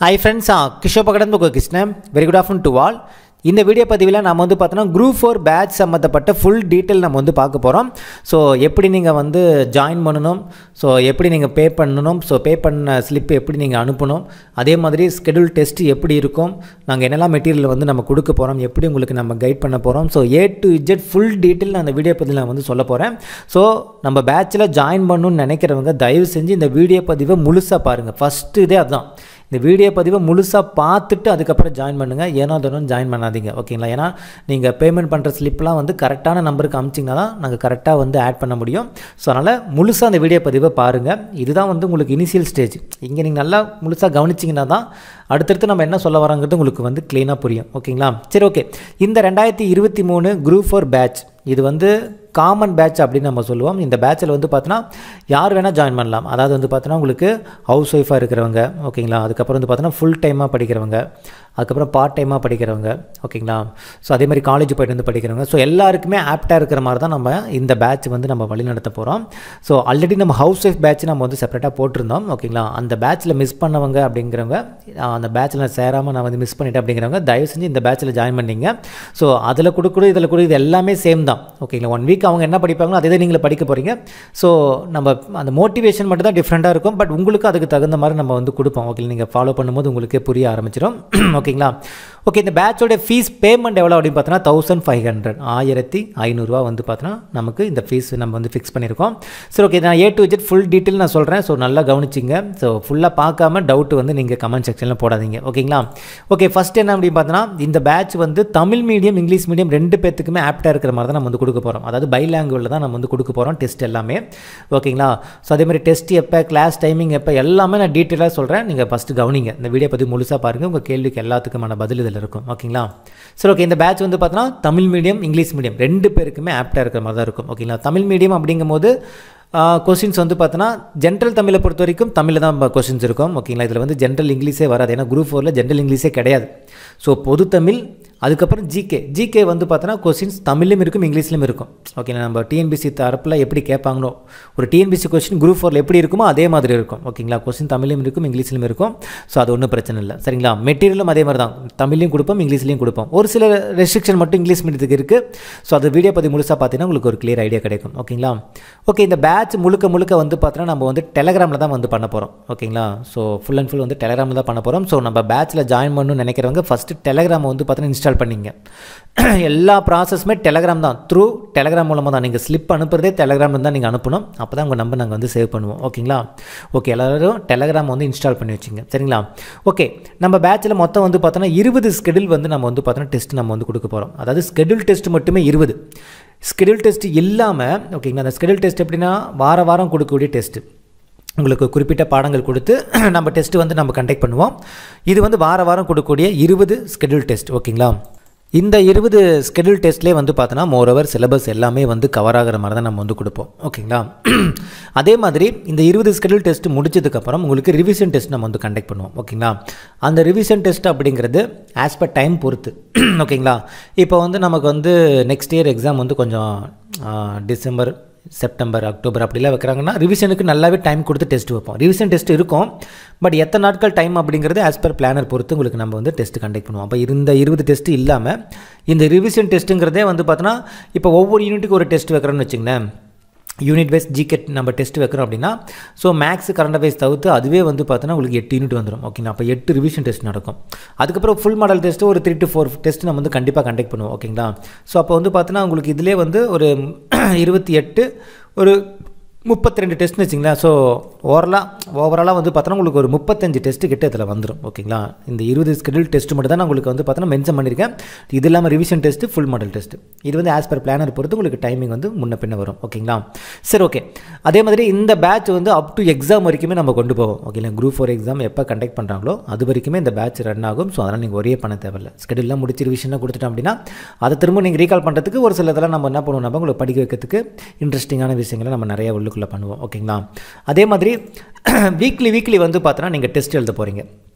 hi friends Kishore பக்கடம் Krishnan very good afternoon to all இந்த video பதிவில் நம்ம வந்து பார்த்தோன்னா குரூப் ஃபோர் பேட்ச் சம்மந்தப்பட்ட ஃபுல் டீட்டெயில் நம்ம வந்து பார்க்க போகிறோம் ஸோ எப்படி நீங்கள் வந்து ஜாயின் பண்ணணும் ஸோ எப்படி நீங்கள் பே பண்ணணும் ஸோ பே பண்ண ஸ்லிப் எப்படி நீங்கள் அனுப்பணும் அதே மாதிரி ஸ்கெடியூல் டெஸ்ட் எப்படி இருக்கும் நாங்கள் என்னெல்லாம் மெட்டீரியல் வந்து நம்ம கொடுக்க போகிறோம் எப்படி உங்களுக்கு நம்ம கைட் பண்ண போகிறோம் so A to Z full detail நான் அந்த வீடியோ பதிவில் நான் வந்து சொல்ல போகிறேன் ஸோ நம்ம பேட்சில் ஜாயின் பண்ணணும்னு நினைக்கிறவங்க தயவு செஞ்சு இந்த வீடியோ பதிவை முழுசாக பாருங்கள் ஃபஸ்ட்டு இதே அதுதான் இந்த வீடியோ பதிவை முழுசாக பார்த்துட்டு அதுக்கப்புறம் ஜாயின் பண்ணுங்கள் ஏனோ தினம் ஜாயின் பண்ணாதீங்க ஓகேங்களா ஏன்னா நீங்கள் பேமெண்ட் பண்ணுற ஸ்லிப்லாம் வந்து கரெக்டான நம்பருக்கு அமிச்சிங்கன்னா தான் நாங்கள் கரெக்டாக வந்து ஆட் பண்ண முடியும் ஸோ அதனால் முழுசாக அந்த வீடியோ பதிவை பாருங்கள் இதுதான் வந்து உங்களுக்கு இனிஷியல் ஸ்டேஜ் இங்கே நீங்கள் நல்லா முழுசாக கவனிச்சிங்கன்னா தான் அடுத்தடுத்து நம்ம என்ன சொல்ல வரோங்கிறது உங்களுக்கு வந்து க்ளீனாக புரியும் ஓகேங்களா சரி ஓகே இந்த ரெண்டாயிரத்தி இருபத்தி மூணு குரூப் ஃபோர் பேட்ச் இது வந்து காமன் பேட்ச் அப்படின்னு நம்ம சொல்லுவோம் இந்த பேட்சில் வந்து பார்த்தோன்னா யார் வேணால் ஜாயின் பண்ணலாம் அதாவது வந்து பார்த்தோன்னா உங்களுக்கு ஹவுஸ் ஒய்ஃபாக இருக்கிறவங்க ஓகேங்களா அதுக்கப்புறம் வந்து பார்த்தோன்னா ஃபுல் டைமாக படிக்கிறவங்க அதுக்கப்புறம் பார்ட் டைமாக படிக்கிறவங்க ஓகேங்களா ஸோ அதே மாதிரி காலேஜ் போயிட்டு வந்து படிக்கிறவங்க ஸோ எல்லாருக்குமே ஆப்டாக இருக்கிற மாதிரி தான் நம்ம இந்த பேட்ச் வந்து நம்ம வழிநடத்த போகிறோம் ஸோ ஆல்ரெடி நம்ம ஹவுஸ் ஒய்ஃப் பேட்ச் நம்ம வந்து செப்பரேட்டாக போட்டிருந்தோம் ஓகேங்களா அந்த பேட்ச்சில் மிஸ் பண்ணவங்க அப்படிங்கிறவங்க அந்த பேட்சில் சேராமல் நான் வந்து மிஸ் பண்ணிட்டேன் அப்படிங்கிறவங்க தயவு செஞ்சு இந்த பேட்சில் ஜாயின் பண்ணிங்க ஸோ அதில் கொடுக்குறது இதில் கொடு இது எல்லாமே சேம் தான் ஓகேங்களா ஒன் வீக் அவங்க என்ன படிப்பாங்களோ அதே தான் நீங்கள் படிக்க போகிறீங்க ஸோ நம்ம அந்த மோட்டிவேஷன் மட்டும் தான் டிஃப்ரெண்ட்டாக இருக்கும் பட் உங்களுக்கு அதுக்கு தகுந்த மாதிரி நம்ம வந்து கொடுப்போம் ஓகே நீங்கள் ஃபாலோ பண்ணும்போது உங்களுக்கே புரிய ஆரம்பிச்சிடும் ஓகேங்களா ஓகே இந்த பேட்சோட ஃபீஸ் பேமெண்ட் எவ்வளோ அப்படின்னு பார்த்தோன்னா தௌசண்ட் ஃபைவ் ஹண்ட்ரட் ஆயிரத்தி ஐநூறுரூவா வந்து பார்த்தோன்னா நமக்கு இந்த ஃபீஸ் நம்ம வந்து ஃபிக்ஸ் பண்ணியிருக்கோம் சரி ஓகே நான் A to Z full detail நான் சொல்கிறேன் ஸோ நல்லா கவனிச்சிங்க ஸோ ஃபுல்லாக பார்க்காம டவுட் வந்து நீங்கள் கமெண்ட் செக்ஷனில் போடாதீங்க ஓகேங்களா ஓகே ஃபஸ்ட் என்ன அப்படின்னு பார்த்தோன்னா இந்த பேட்ச் வந்து தமிழ் மீடியம் இங்கிலீஷ் மீடியம் ரெண்டு பேத்துக்குமே ஆப்டாக இருக்கிற மாதிரி தான் நம்ம வந்து கொடுக்க போகிறோம் அதாவது பை லாங்குவேஜில் தான் நம்ம வந்து கொடுக்க போகிறோம் டெஸ்ட் எல்லாமே ஓகேங்களா ஸோ அதே மாதிரி டெஸ்ட் எப்போ கிளாஸ் டைமிங் எப்போ எல்லாமே நான் டீட்டெயிலாக சொல்கிறேன் நீங்கள் ஃபஸ்ட்டு கவனிங்க இந்த வீடியோ பற்றி முழுசாக பாருங்கள் உங்கள் கேள்விக்கு எல்லாத்துக்குமான பதில் இதில் இருக்கும் ஓகேங்களா சரி ஓகே இந்த பேட்ச் வந்து பார்த்தோன்னா தமிழ் மீடியம் இங்கிலீஷ் மீடியம் ரெண்டு பேருக்குமே ஆப்டாக இருக்கிற மாதிரி தான் இருக்கும் ஓகேங்களா தமிழ் மீடியம் அப்படிங்கும்போது கொஷின்ஸ் வந்து பார்த்தோன்னா ஜென்ரல் தமிழை பொறுத்த வரைக்கும் தமிழில் தான் கொஷின்ஸ் இருக்கும் ஓகேங்களா இதில் வந்து ஜென்ரல் இங்கிலீஷே வராது ஏன்னா குரூப் ஃபோரில் ஜென்ரல் இங்கிலீஷே கிடையாது ஸோ பொது தமிழ் அதுக்கப்புறம் ஜிகே ஜிகே வந்து பார்த்தோன்னா கொஸ்டின்ஸ் தமிழ்லையும் இருக்கும் இங்கிலீஷ்லையும் இருக்கும் ஓகே நம்ம டிஎன்பிசி தரப்பில் எப்படி கேட்பாங்களோ ஒரு டிஎன்பிசி கொஸ்டின் குரூப் ஃபோரில் எப்படி இருக்குமோ அதே மாதிரி இருக்கும் ஓகேங்களா கொஸ்டின் தமிழ்லையும் இருக்கும் இங்கிலீஷ்லையும் இருக்கும் ஸோ அது ஒன்றும் பிரச்சனை இல்லை சரிங்களா மெட்டீரியலும் அதே மாதிரி தான் தமிழ்லையும் கொடுப்போம் இங்கிலீஷ்லையும் கொடுப்போம் ஒரு சில ரெஸ்ட்ரிக்ஷன் மட்டும் இங்கிலீஷ் மீடியத்துக்கு இருக்குது ஸோ அது வீடியோ பற்றி முழுசாக பார்த்தீங்கன்னா உங்களுக்கு ஒரு கிளியர் ஐடியா கிடைக்கும் ஓகேங்களா ஓகே இந்த பேட்ச் முழுக்க முழுக்க வந்து பார்த்தோன்னா நம்ம வந்து டெலகிராமில் தான் வந்து பண்ண போகிறோம் ஓகேங்களா ஸோ ஃபுல் அண்ட் ஃபுல் வந்து டெலகிராமில் தான் பண்ண போகிறோம் ஸோ நம்ம பேட்ச்சில் ஜாயின் பண்ணணும்னு நினைக்கிறவங்க ஃபஸ்ட்டு டெலகிராமை வந்து பார்த்தீங்கன்னா இன்ஸ்டால் பண்ணிங்க எல்லா ப்ராசஸுமே டெலகிராம் தான் த்ரூ டெலகிராம் மூலமாக தான் நீங்கள் ஸ்லிப் அனுப்புறதே டெலகிராமில் தான் நீங்கள் அனுப்பணும் அப்போ தான் உங்கள் நம்பர் நாங்கள் வந்து சேவ் பண்ணுவோம் ஓகேங்களா ஓகே எல்லோரும் டெலகிராம் வந்து இன்ஸ்டால் பண்ணி வச்சுங்க சரிங்களா ஓகே நம்ம பேட்சில் மொத்தம் வந்து பார்த்தோன்னா இருபது ஸ்கெடியூல் வந்து நம்ம வந்து பார்த்தோன்னா டெஸ்ட் நம்ம வந்து கொடுக்க போகிறோம் அதாவது ஸ்கெடியூல் டெஸ்ட் மட்டுமே இருபது ஸ்கெடியூல் டெஸ்ட் இல்லாமல் ஓகேங்களா அந்த ஸ்கெடியூல் டெஸ்ட் எப்படின்னா வார வாரம் கொடுக்கக்கூடிய டெஸ்ட்டு உங்களுக்கு குறிப்பிட்ட பாடங்கள் கொடுத்து நம்ம டெஸ்ட்டு வந்து நம்ம கண்டக்ட் பண்ணுவோம் இது வந்து வார வாரம் கொடுக்கக்கூடிய இருபது ஸ்கெடியூல் டெஸ்ட் ஓகேங்களா இந்த இருபது ஸ்கெடியூல் டெஸ்ட்லேயே வந்து பார்த்தோன்னா மோரோவர் சிலபஸ் எல்லாமே வந்து கவர் ஆகிற மாதிரி தான் நம்ம வந்து கொடுப்போம் ஓகேங்களா அதே மாதிரி இந்த இருபது ஸ்கெடியூல் டெஸ்ட் முடிச்சதுக்கப்புறம் உங்களுக்கு ரிவிஷன் டெஸ்ட் நம்ம வந்து கண்டக்ட் பண்ணுவோம் ஓகேங்களா அந்த ரிவிஷன் டெஸ்ட் அப்படிங்கிறது ஆஸ் பர் டைம் பொறுத்து ஓகேங்களா இப்போ வந்து நமக்கு வந்து நெக்ஸ்ட் இயர் எக்ஸாம் வந்து கொஞ்சம் டிசம்பர் செப்டம்பர் அக்டோபர் அப்படிலாம் வைக்கிறாங்கன்னா ரிவிஷனுக்கு நல்லாவே டைம் கொடுத்து டெஸ்ட் வைப்போம் ரிவிஷன் டெஸ்ட் இருக்கும் பட் எத்தனை நாட்கள் டைம் அப்படிங்கிறது ஆஸ் பர் பிளானர் பொறுத்து உங்களுக்கு நம்ம வந்து டெஸ்ட் கண்டக்ட் பண்ணுவோம் அப்போ இந்த இருபது டெஸ்ட் இல்லாமல் இந்த ரிவிஷன் டெஸ்ட்டுங்கிறதே வந்து பார்த்தோன்னா இப்போ ஒவ்வொரு யூனிட்டுக்கு ஒரு டெஸ்ட் வைக்கிறோன்னு வச்சுங்களேன் யூனிட் வைஸ் ஜிகெட் நம்ம டெஸ்ட் வைக்கிறோம் அப்படின்னா ஸோ மேக்ஸ் கரண்ட் அஃபேர்ஸ் தவிர்த்து அதுவே வந்து பார்த்தோன்னா உங்களுக்கு எட்டு யூனிட் வந்துடும் ஓகேங்களா அப்போ எட்டு ரிவிஷன் டெஸ்ட் நடக்கும் அதுக்கப்புறம் ஃபுல் மாடல் டெஸ்ட்டு ஒரு த்ரீ டு ஃபோர் டெஸ்ட் நம்ம வந்து கண்டிப்பாக கண்டக்ட் பண்ணுவோம் ஓகேங்களா ஸோ அப்போ வந்து பார்த்தோன்னா உங்களுக்கு இதிலே வந்து ஒரு இருபத்தி எட்டு ஒரு முப்பத்தி ரெண்டு டெஸ்ட்னு வச்சிங்களேன் ஸோ ஓவரலாக ஓவராலாக வந்து பார்த்தோன்னா உங்களுக்கு ஒரு முப்பத்தஞ்சு டெஸ்ட்டு கிட்ட இதில் வந்துடும் ஓகேங்களா இந்த இருபது ஸ்கெடியூல் டெஸ்ட் மட்டும் தான் நான் உங்களுக்கு வந்து பார்த்தோன்னா மென்ஷன் பண்ணியிருக்கேன் இது இல்லாமல் revision test full model test இது வந்து ஆஸ் பர் பிளானர் பொறுத்து உங்களுக்கு டைமிங் வந்து முன்ன பின்ன வரும் ஓகேங்களா சரி ஓகே அதே மாதிரி இந்த பேட்ச் வந்து அப் டு எக்ஸாம் வரைக்குமே நம்ம கொண்டு போவோம் ஓகேங்களா குரூப் ஃபோர் எக்ஸாம் எப்போ கண்டக்ட் பண்ணுறாங்களோ அது வரைக்குமே இந்த பேட்ச் ரன் ஆகும் ஸோ அதனால் நீங்கள் ஒரே பண்ண தேவையில்ல ஸ்கெடியூலாம் முடிச்சு ரிவிஷன்லாம் கொடுத்துட்டோம் அப்படின்னா அதை திரும்ப நீங்கள் ரீகால் பண்ணுறதுக்கு ஒரு சில இதெல்லாம் நம்ம என்ன பண்ணுவோம் நம்ம உங்களுக்கு படிக்க வைக்கிறதுக்கு இன்ட்ரெஸ்டிங்கான விஷயங்களை நம்ம நிறைய உள்ளுக்குள்ளே பண்ணுவோம் ஓகேங்களா அதே மாதிரி வீக்லி வீக்லி வந்து பார்த்தோன்னா நீங்கள் டெஸ்ட் எழுத போகிறீங்க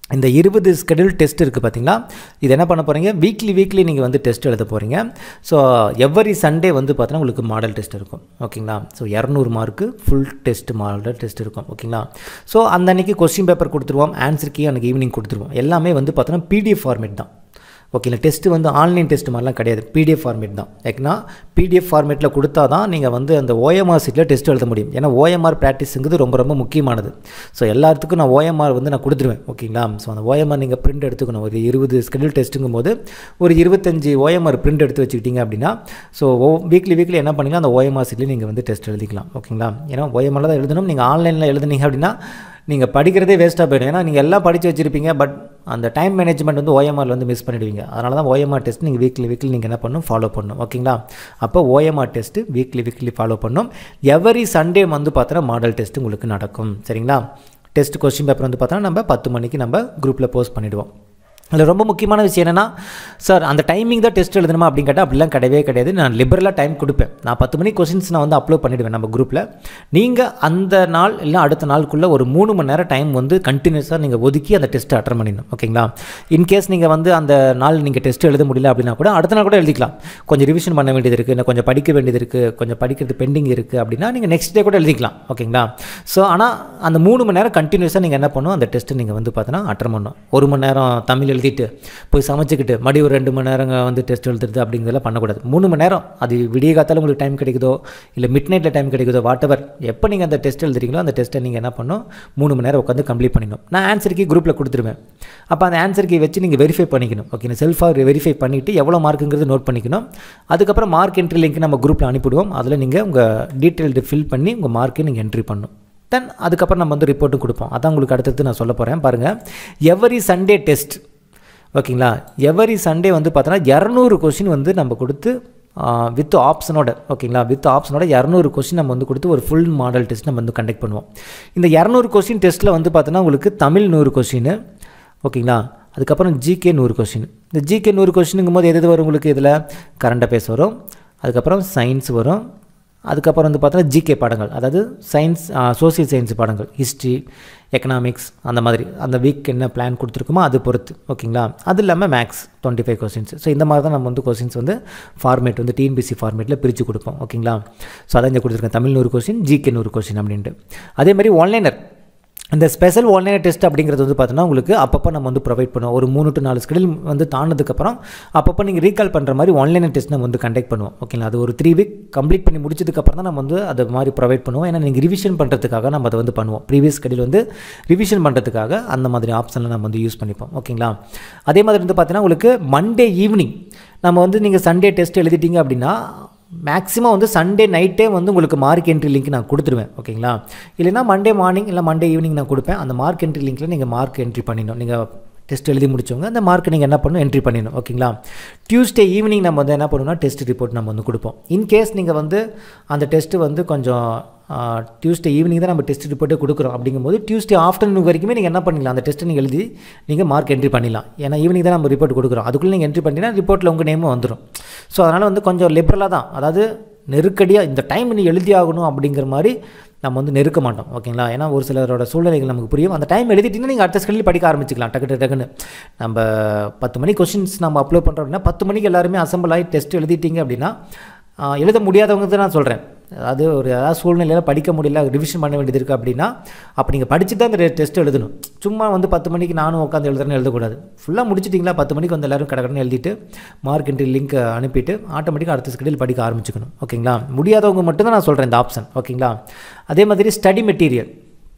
இந்த இருபது ஸ்கெடியூல் டெஸ்ட் இருக்குது பார்த்தீங்களா இது என்ன பண்ண போகிறீங்க வீக்லி வீக்லி நீங்கள் வந்து டெஸ்ட் எழுத போகிறீங்க ஸோ எவ்வரி சண்டே வந்து பார்த்தீங்கன்னா உங்களுக்கு மாடல் டெஸ்ட் இருக்கும் ஓகேங்களா ஸோ இரநூறு mark full test model test இருக்கும் ஓகேங்களா ஸோ அந்த அன்றைக்கி கொஸ்டின் பேப்பர் கொடுத்துருவோம் ஆன்சர் கீ அன்றைக்கி ஈவினிங் கொடுத்துருவோம் எல்லாமே வந்து பார்த்தோன்னா பிடிஎஃப் ஃபார்மேட் தான் ஓகேங்களா டெஸ்ட்டு வந்து ஆன்லைன் டெஸ்ட் மாதிரிலாம் கிடையாது பிடிஎஃப் ஃபார்மேட் தான் ஏன்னா பிடிஎஃப் ஃபார்மேட்டில் கொடுத்தா தான் நீங்கள் வந்து அந்த ஓஎம்ஆர் சீட்டில் டெஸ்ட் எழுத முடியும் ஏன்னா ஓஎம்ஆர் ப்ராக்டிஸுங்கிறது ரொம்ப ரொம்ப முக்கியமானது ஸோ எல்லாத்துக்கும் நான் ஓஎம்ஆர் வந்து நான் கொடுத்துருவேன் ஓகேங்களா ஸோ அந்த ஓஎம்ஆர் நீங்கள் பிரிண்ட் எடுத்துக்கணும் ஒரு இருபது ஸ்கெடியூல் டெஸ்ட்டுங்கும் போது ஒரு இருபத்தஞ்சி ஓஎம்ஆர் பிரிண்ட் எடுத்து வச்சுக்கிட்டீங்க அப்படின்னா ஸோ ஓ வீக்லி வீக்லி என்ன பண்ணிங்கன்னா அந்த ஓஎம்ஆர் சீட்லேயே நீங்கள் வந்து டெஸ்ட் எழுதிக்கலாம் ஓகேங்களா ஏன்னா ஓஎம்ஆரில் தான் எழுதணும் நீங்கள் ஆன்லைனில் எழுதுனீங்க அப்படின்னா நீங்கள் படிக்கிறதே வேஸ்ட்டாக போயிடும் ஏன்னா நீங்கள் எல்லாம் படித்து வச்சுருப்பீங்க பட் அந்த டைம் மேனேஜ்மெண்ட் வந்து ஓஎம்ஆரில் வந்து மிஸ் பண்ணிடுவீங்க அதனால தான் ஓஎம்ஆர் டெஸ்ட் நீங்கள் வீக்லி வீக்லி நீங்கள் என்ன பண்ணணும் ஃபாலோ பண்ணணும் ஓகேங்களா அப்போ OMR test weekly weekly follow பண்ணணும் எவரி சண்டே வந்து பார்த்தோன்னா மாடல் டெஸ்ட் உங்களுக்கு நடக்கும் சரிங்களா டெஸ்ட் கொஸ்டின் பேப்பர் வந்து பார்த்தோன்னா நம்ம பத்து மணிக்கு நம்ம குரூப்பில் போஸ்ட் பண்ணிவிடுவோம் அதில் ரொம்ப முக்கியமான விஷயம் என்னென்னா சார் அந்த டைமிங் தான் டெஸ்ட் எழுதணுமா அப்படின்னு கேட்டால் அப்படிலாம் கிடையவே கிடையாது நான் லிபரலாக டைம் கொடுப்பேன் நான் பத்து மணி கொஸ்டின்ஸ் நான் வந்து அப்லோட் பண்ணிவிடுவேன் நம்ம குரூப்பில் நீங்கள் அந்த நாள் இல்லை அடுத்த நாளுக்குள்ளே ஒரு மூணு மணி நேரம் டைம் வந்து கண்டினியூஸாக நீங்கள் ஒதுக்கி அந்த டெஸ்ட்டை அட்டன் பண்ணிடணும் ஓகேங்களா இன்கேஸ் நீங்கள் வந்து அந்த நாள் நீங்கள் டெஸ்ட் எழுத முடியல அப்படின்னா கூட அடுத்த நாள் கூட எழுதிக்கலாம் கொஞ்சம் ரிவிஷன் பண்ண வேண்டியது இருக்குது இல்லை கொஞ்சம் படிக்க வேண்டியது இருக்குது கொஞ்சம் படிக்கிறது பெண்டிங் இருக்குது அப்படின்னா நீங்கள் நெக்ஸ்ட் டே கூட எழுதிக்கலாம் ஓகேங்களா ஸோ ஆனால் அந்த மூணு மணி நேரம் கண்டினியூஸாக நீங்கள் என்ன பண்ணணும் அந்த டெஸ்ட்டு நீங்கள் வந்து பார்த்தீங்கன்னா அட்டன் பண்ணணும் ஒரு மணி நேரம் தமிழ் எழுதிட்டு போய் சமைச்சிக்கிட்டு மறுபடியும் ஒரு ரெண்டு மணி நேரம் வந்து டெஸ்ட் எழுதுறது அப்படிங்கிறதெல்லாம் பண்ணக்கூடாது மூணு மணி நேரம் அது விடிய காத்தாலும் உங்களுக்கு டைம் கிடைக்குதோ இல்லை மிட் நைட்டில் டைம் கிடைக்குதோ வாட் எவர் எப்போ நீங்கள் அந்த டெஸ்ட் எழுதுறீங்களோ அந்த டெஸ்ட்டை நீங்கள் என்ன பண்ணணும் மூணு மணி நேரம் உட்காந்து கம்ப்ளீட் பண்ணிடணும் நான் ஆன்சர் கீ குரூப்பில் கொடுத்துருவேன் அப்போ அந்த ஆன்சர் கீ வச்சு நீங்கள் வெரிஃபை பண்ணிக்கணும் ஓகே செல்ஃபாக வெரிஃபை பண்ணிவிட்டு எவ்வளோ மார்க்குங்கிறது நோட் பண்ணிக்கணும் அதுக்கப்புறம் மார்க் என்ட்ரி லிங்க் நம்ம குரூப்பில் அனுப்பிவிடுவோம் அதில் நீங்கள் உங்கள் டீட்டெயில்டு ஃபில் பண்ணி உங்கள் மார்க்கை நீங்கள் என்ட்ரி பண்ணணும் தென் அதுக்கப்புறம் நம்ம வந்து ரிப்போர்ட்டும் கொடுப்போம் அதான் உங்களுக்கு அடுத்தது நான் சொல்ல போகிறேன் பாருங்கள் எவரி சண்டே டெஸ்ட் ஓகேங்களா எவரி சண்டே வந்து பார்த்தோன்னா இரநூறு கொஷின் வந்து நம்ம கொடுத்து வித் ஆப்ஷனோட ஓகேங்களா வித் ஆப்ஷனோட இரநூறு கொஸ்டின் நம்ம வந்து கொடுத்து ஒரு ஃபுல் மாடல் டெஸ்ட் நம்ம வந்து கண்டக்ட் பண்ணுவோம் இந்த இரநூறு கொஸ்டின் டெஸ்ட்டில் வந்து பார்த்தோன்னா உங்களுக்கு தமிழ் நூறு கொஸ்டின் ஓகேங்களா அதுக்கப்புறம் ஜிகே நூறு கொஸ்டின் இந்த ஜிகே நூறு கொஸ்டினுங்கும் போது எது எது வரும் உங்களுக்கு இதில் கரண்ட் அஃபேர்ஸ் வரும் அதுக்கப்புறம் சயின்ஸ் வரும் அதுக்கப்புறம் வந்து பார்த்தோன்னா ஜிகே பாடங்கள் அதாவது சயின்ஸ் சோசியல் சயின்ஸ் பாடங்கள் ஹிஸ்ட்ரி எக்கனாமிக்ஸ் அந்த மாதிரி அந்த வீக் என்ன பிளான் கொடுத்துருக்குமோ அது பொறுத்து ஓகேங்களா அது இல்லாமல் maths twenty five questions so இந்த மாதிரி தான் நம்ம வந்து கொஸ்டின்ஸ் வந்து ஃபார்மேட் வந்து டிஎன்பிசி ஃபார்மேட்டில் பிரித்து கொடுப்போம் ஓகேங்களா ஸோ அதான் இங்கே கொடுத்துருக்கேன் தமிழ் நூறு கொஸ்டின் ஜிகே நூறு கொஸ்டின் அப்படின்ட்டு அதே மாதிரி ஆன்லைனர் இந்த ஸ்பெஷல் ஆன்லைன் டெஸ்ட் அப்படிங்கிறது வந்து பார்த்தோன்னா உங்களுக்கு அப்பப்போ நம்ம வந்து ப்ரொவைட் பண்ணுவோம் ஒரு மூணு டு நாலு ஸ்கெடியூல் வந்து தாண்டதுக்கப்புறம் அப்பப்போ நீங்கள் ரீகால் பண்ணுற மாதிரி ஆன்லைன் டெஸ்ட் நம்ம வந்து கண்டக்ட் பண்ணுவோம் ஓகேங்களா அது ஒரு த்ரீ வீக் கம்ப்ளீட் பண்ணி முடிச்சதுக்கப்புறம் தான் நம்ம வந்து அது மாதிரி ப்ரொவைட் பண்ணுவோம் ஏன்னா நீங்கள் ரிவிஷன் பண்ணுறதுக்காக நம்ம அதை வந்து பண்ணுவோம் ப்ரீவியஸ் ஸ்கெடியூல் வந்து ரிவிஷன் பண்ணுறதுக்காக அந்த மாதிரி ஆப்ஷனில் நம்ம வந்து யூஸ் பண்ணிப்போம் ஓகேங்களா அதே மாதிரி வந்து பார்த்தீங்கன்னா உங்களுக்கு மண்டே ஈவினிங் நம்ம வந்து நீங்கள் சண்டே டெஸ்ட் எழுதிட்டீங்க அப்படின்னா மேக்ஸிமம் வந்து சண்டே நைட்டே வந்து உங்களுக்கு மார்க் என்ட்ரி லிங்க் நான் கொடுத்துருவேன் ஓகேங்களா இல்லைனா மண்டே மார்னிங் இல்லை மண்டே ஈவினிங் நான் கொடுப்பேன் அந்த மார்க் என்ட்ரி லிங்க்கில் நீங்கள் மார்க் என்ட்ரி பண்ணிடணும் நீங்கள் டெஸ்ட் எழுதி முடிச்சவங்க அந்த மார்க் நீங்கள் என்ன பண்ணணும் என்ட்ரி பண்ணிடணும் ஓகேங்களா டியூஸ்டே ஈவினிங் நம்ம வந்து என்ன பண்ணுவோம்னா டெஸ்ட் ரிப்போர்ட் நம்ம வந்து கொடுப்போம் இன்கேஸ் நீங்கள் வந்து அந்த டெஸ்ட்டு வந்து கொஞ்சம் டியூஸ்டே ஈவினிங் தான் நம்ம டெஸ்ட் ரிப்போர்ட்டே கொடுக்குறோம் அப்படிங்கும்போது டியூஸ்டே ஆஃப்டர்நூன் வரைக்குமே நீங்கள் என்ன பண்ணிடலாம் அந்த டெஸ்ட்டை நீங்கள் எழுதி நீங்கள் மார்க் என்ட்ரி பண்ணிடலாம் ஏன்னா ஈவினிங் தான் நம்ம ரிப்போர்ட் கொடுக்குறோம் அதுக்குள்ளே நீங்கள் என்ட்ரி பண்ணிட்டீங்கன்னா ரிப்போர்ட்டில் உங்கள் நேமும் வந்துடும் ஸோ அதனால் வந்து கொஞ்சம் லிபரலாக தான் அதாவது நெருக்கடியாக இந்த டைம் நீ எழுதி ஆகணும் அப்படிங்கிற மாதிரி நம்ம வந்து நெருக்க மாட்டோம் ஓகேங்களா ஏன்னா ஒரு சிலரோட சூழ்நிலைகள் நமக்கு புரியும் அந்த டைம் எழுதிட்டிங்கன்னா நீங்கள் அடுத்த ஸ்கெடியூல் படிக்க ஆரம்பிச்சிக்கலாம் டக்கு டக்குன்னு நம்ம பத்து மணி கொஷின்ஸ் நம்ம அப்லோட் பண்ணுறோம் அப்படின்னா பத்து மணிக்கு எல்லாருமே அசம்பிள் ஆகி டெஸ்ட் எழுதிட்டீங்க அப்படின்னா எழுத முடியாதவங்க தான் நான் சொல்கிறேன் அதாவது ஒரு ஏதாவது சூழ்நிலையில் படிக்க முடியல ரிவிஷன் பண்ண வேண்டியது இருக்குது அப்படின்னா அப்போ நீங்கள் படிச்சுட்டு தான் அந்த டெஸ்ட் எழுதணும் சும்மா வந்து பத்து மணிக்கு நானும் உட்காந்து எழுதுறேன்னு எழுதக்கூடாது ஃபுல்லாக முடிச்சிட்டிங்களா பத்து மணிக்கு வந்து எல்லோரும் கடற்கடன்னு எழுதிட்டு மார்க் என்ட்ரி லிங்க் அனுப்பிட்டு ஆட்டோமேட்டிக்காக அடுத்த ஸ்கெடியூல் படிக்க ஆரம்பிச்சுக்கணும் ஓகேங்களா முடியாதவங்க மட்டும் தான் நான் சொல்கிறேன் இந்த ஆப்ஷன் ஓகேங்களா அதே மாதிரி study material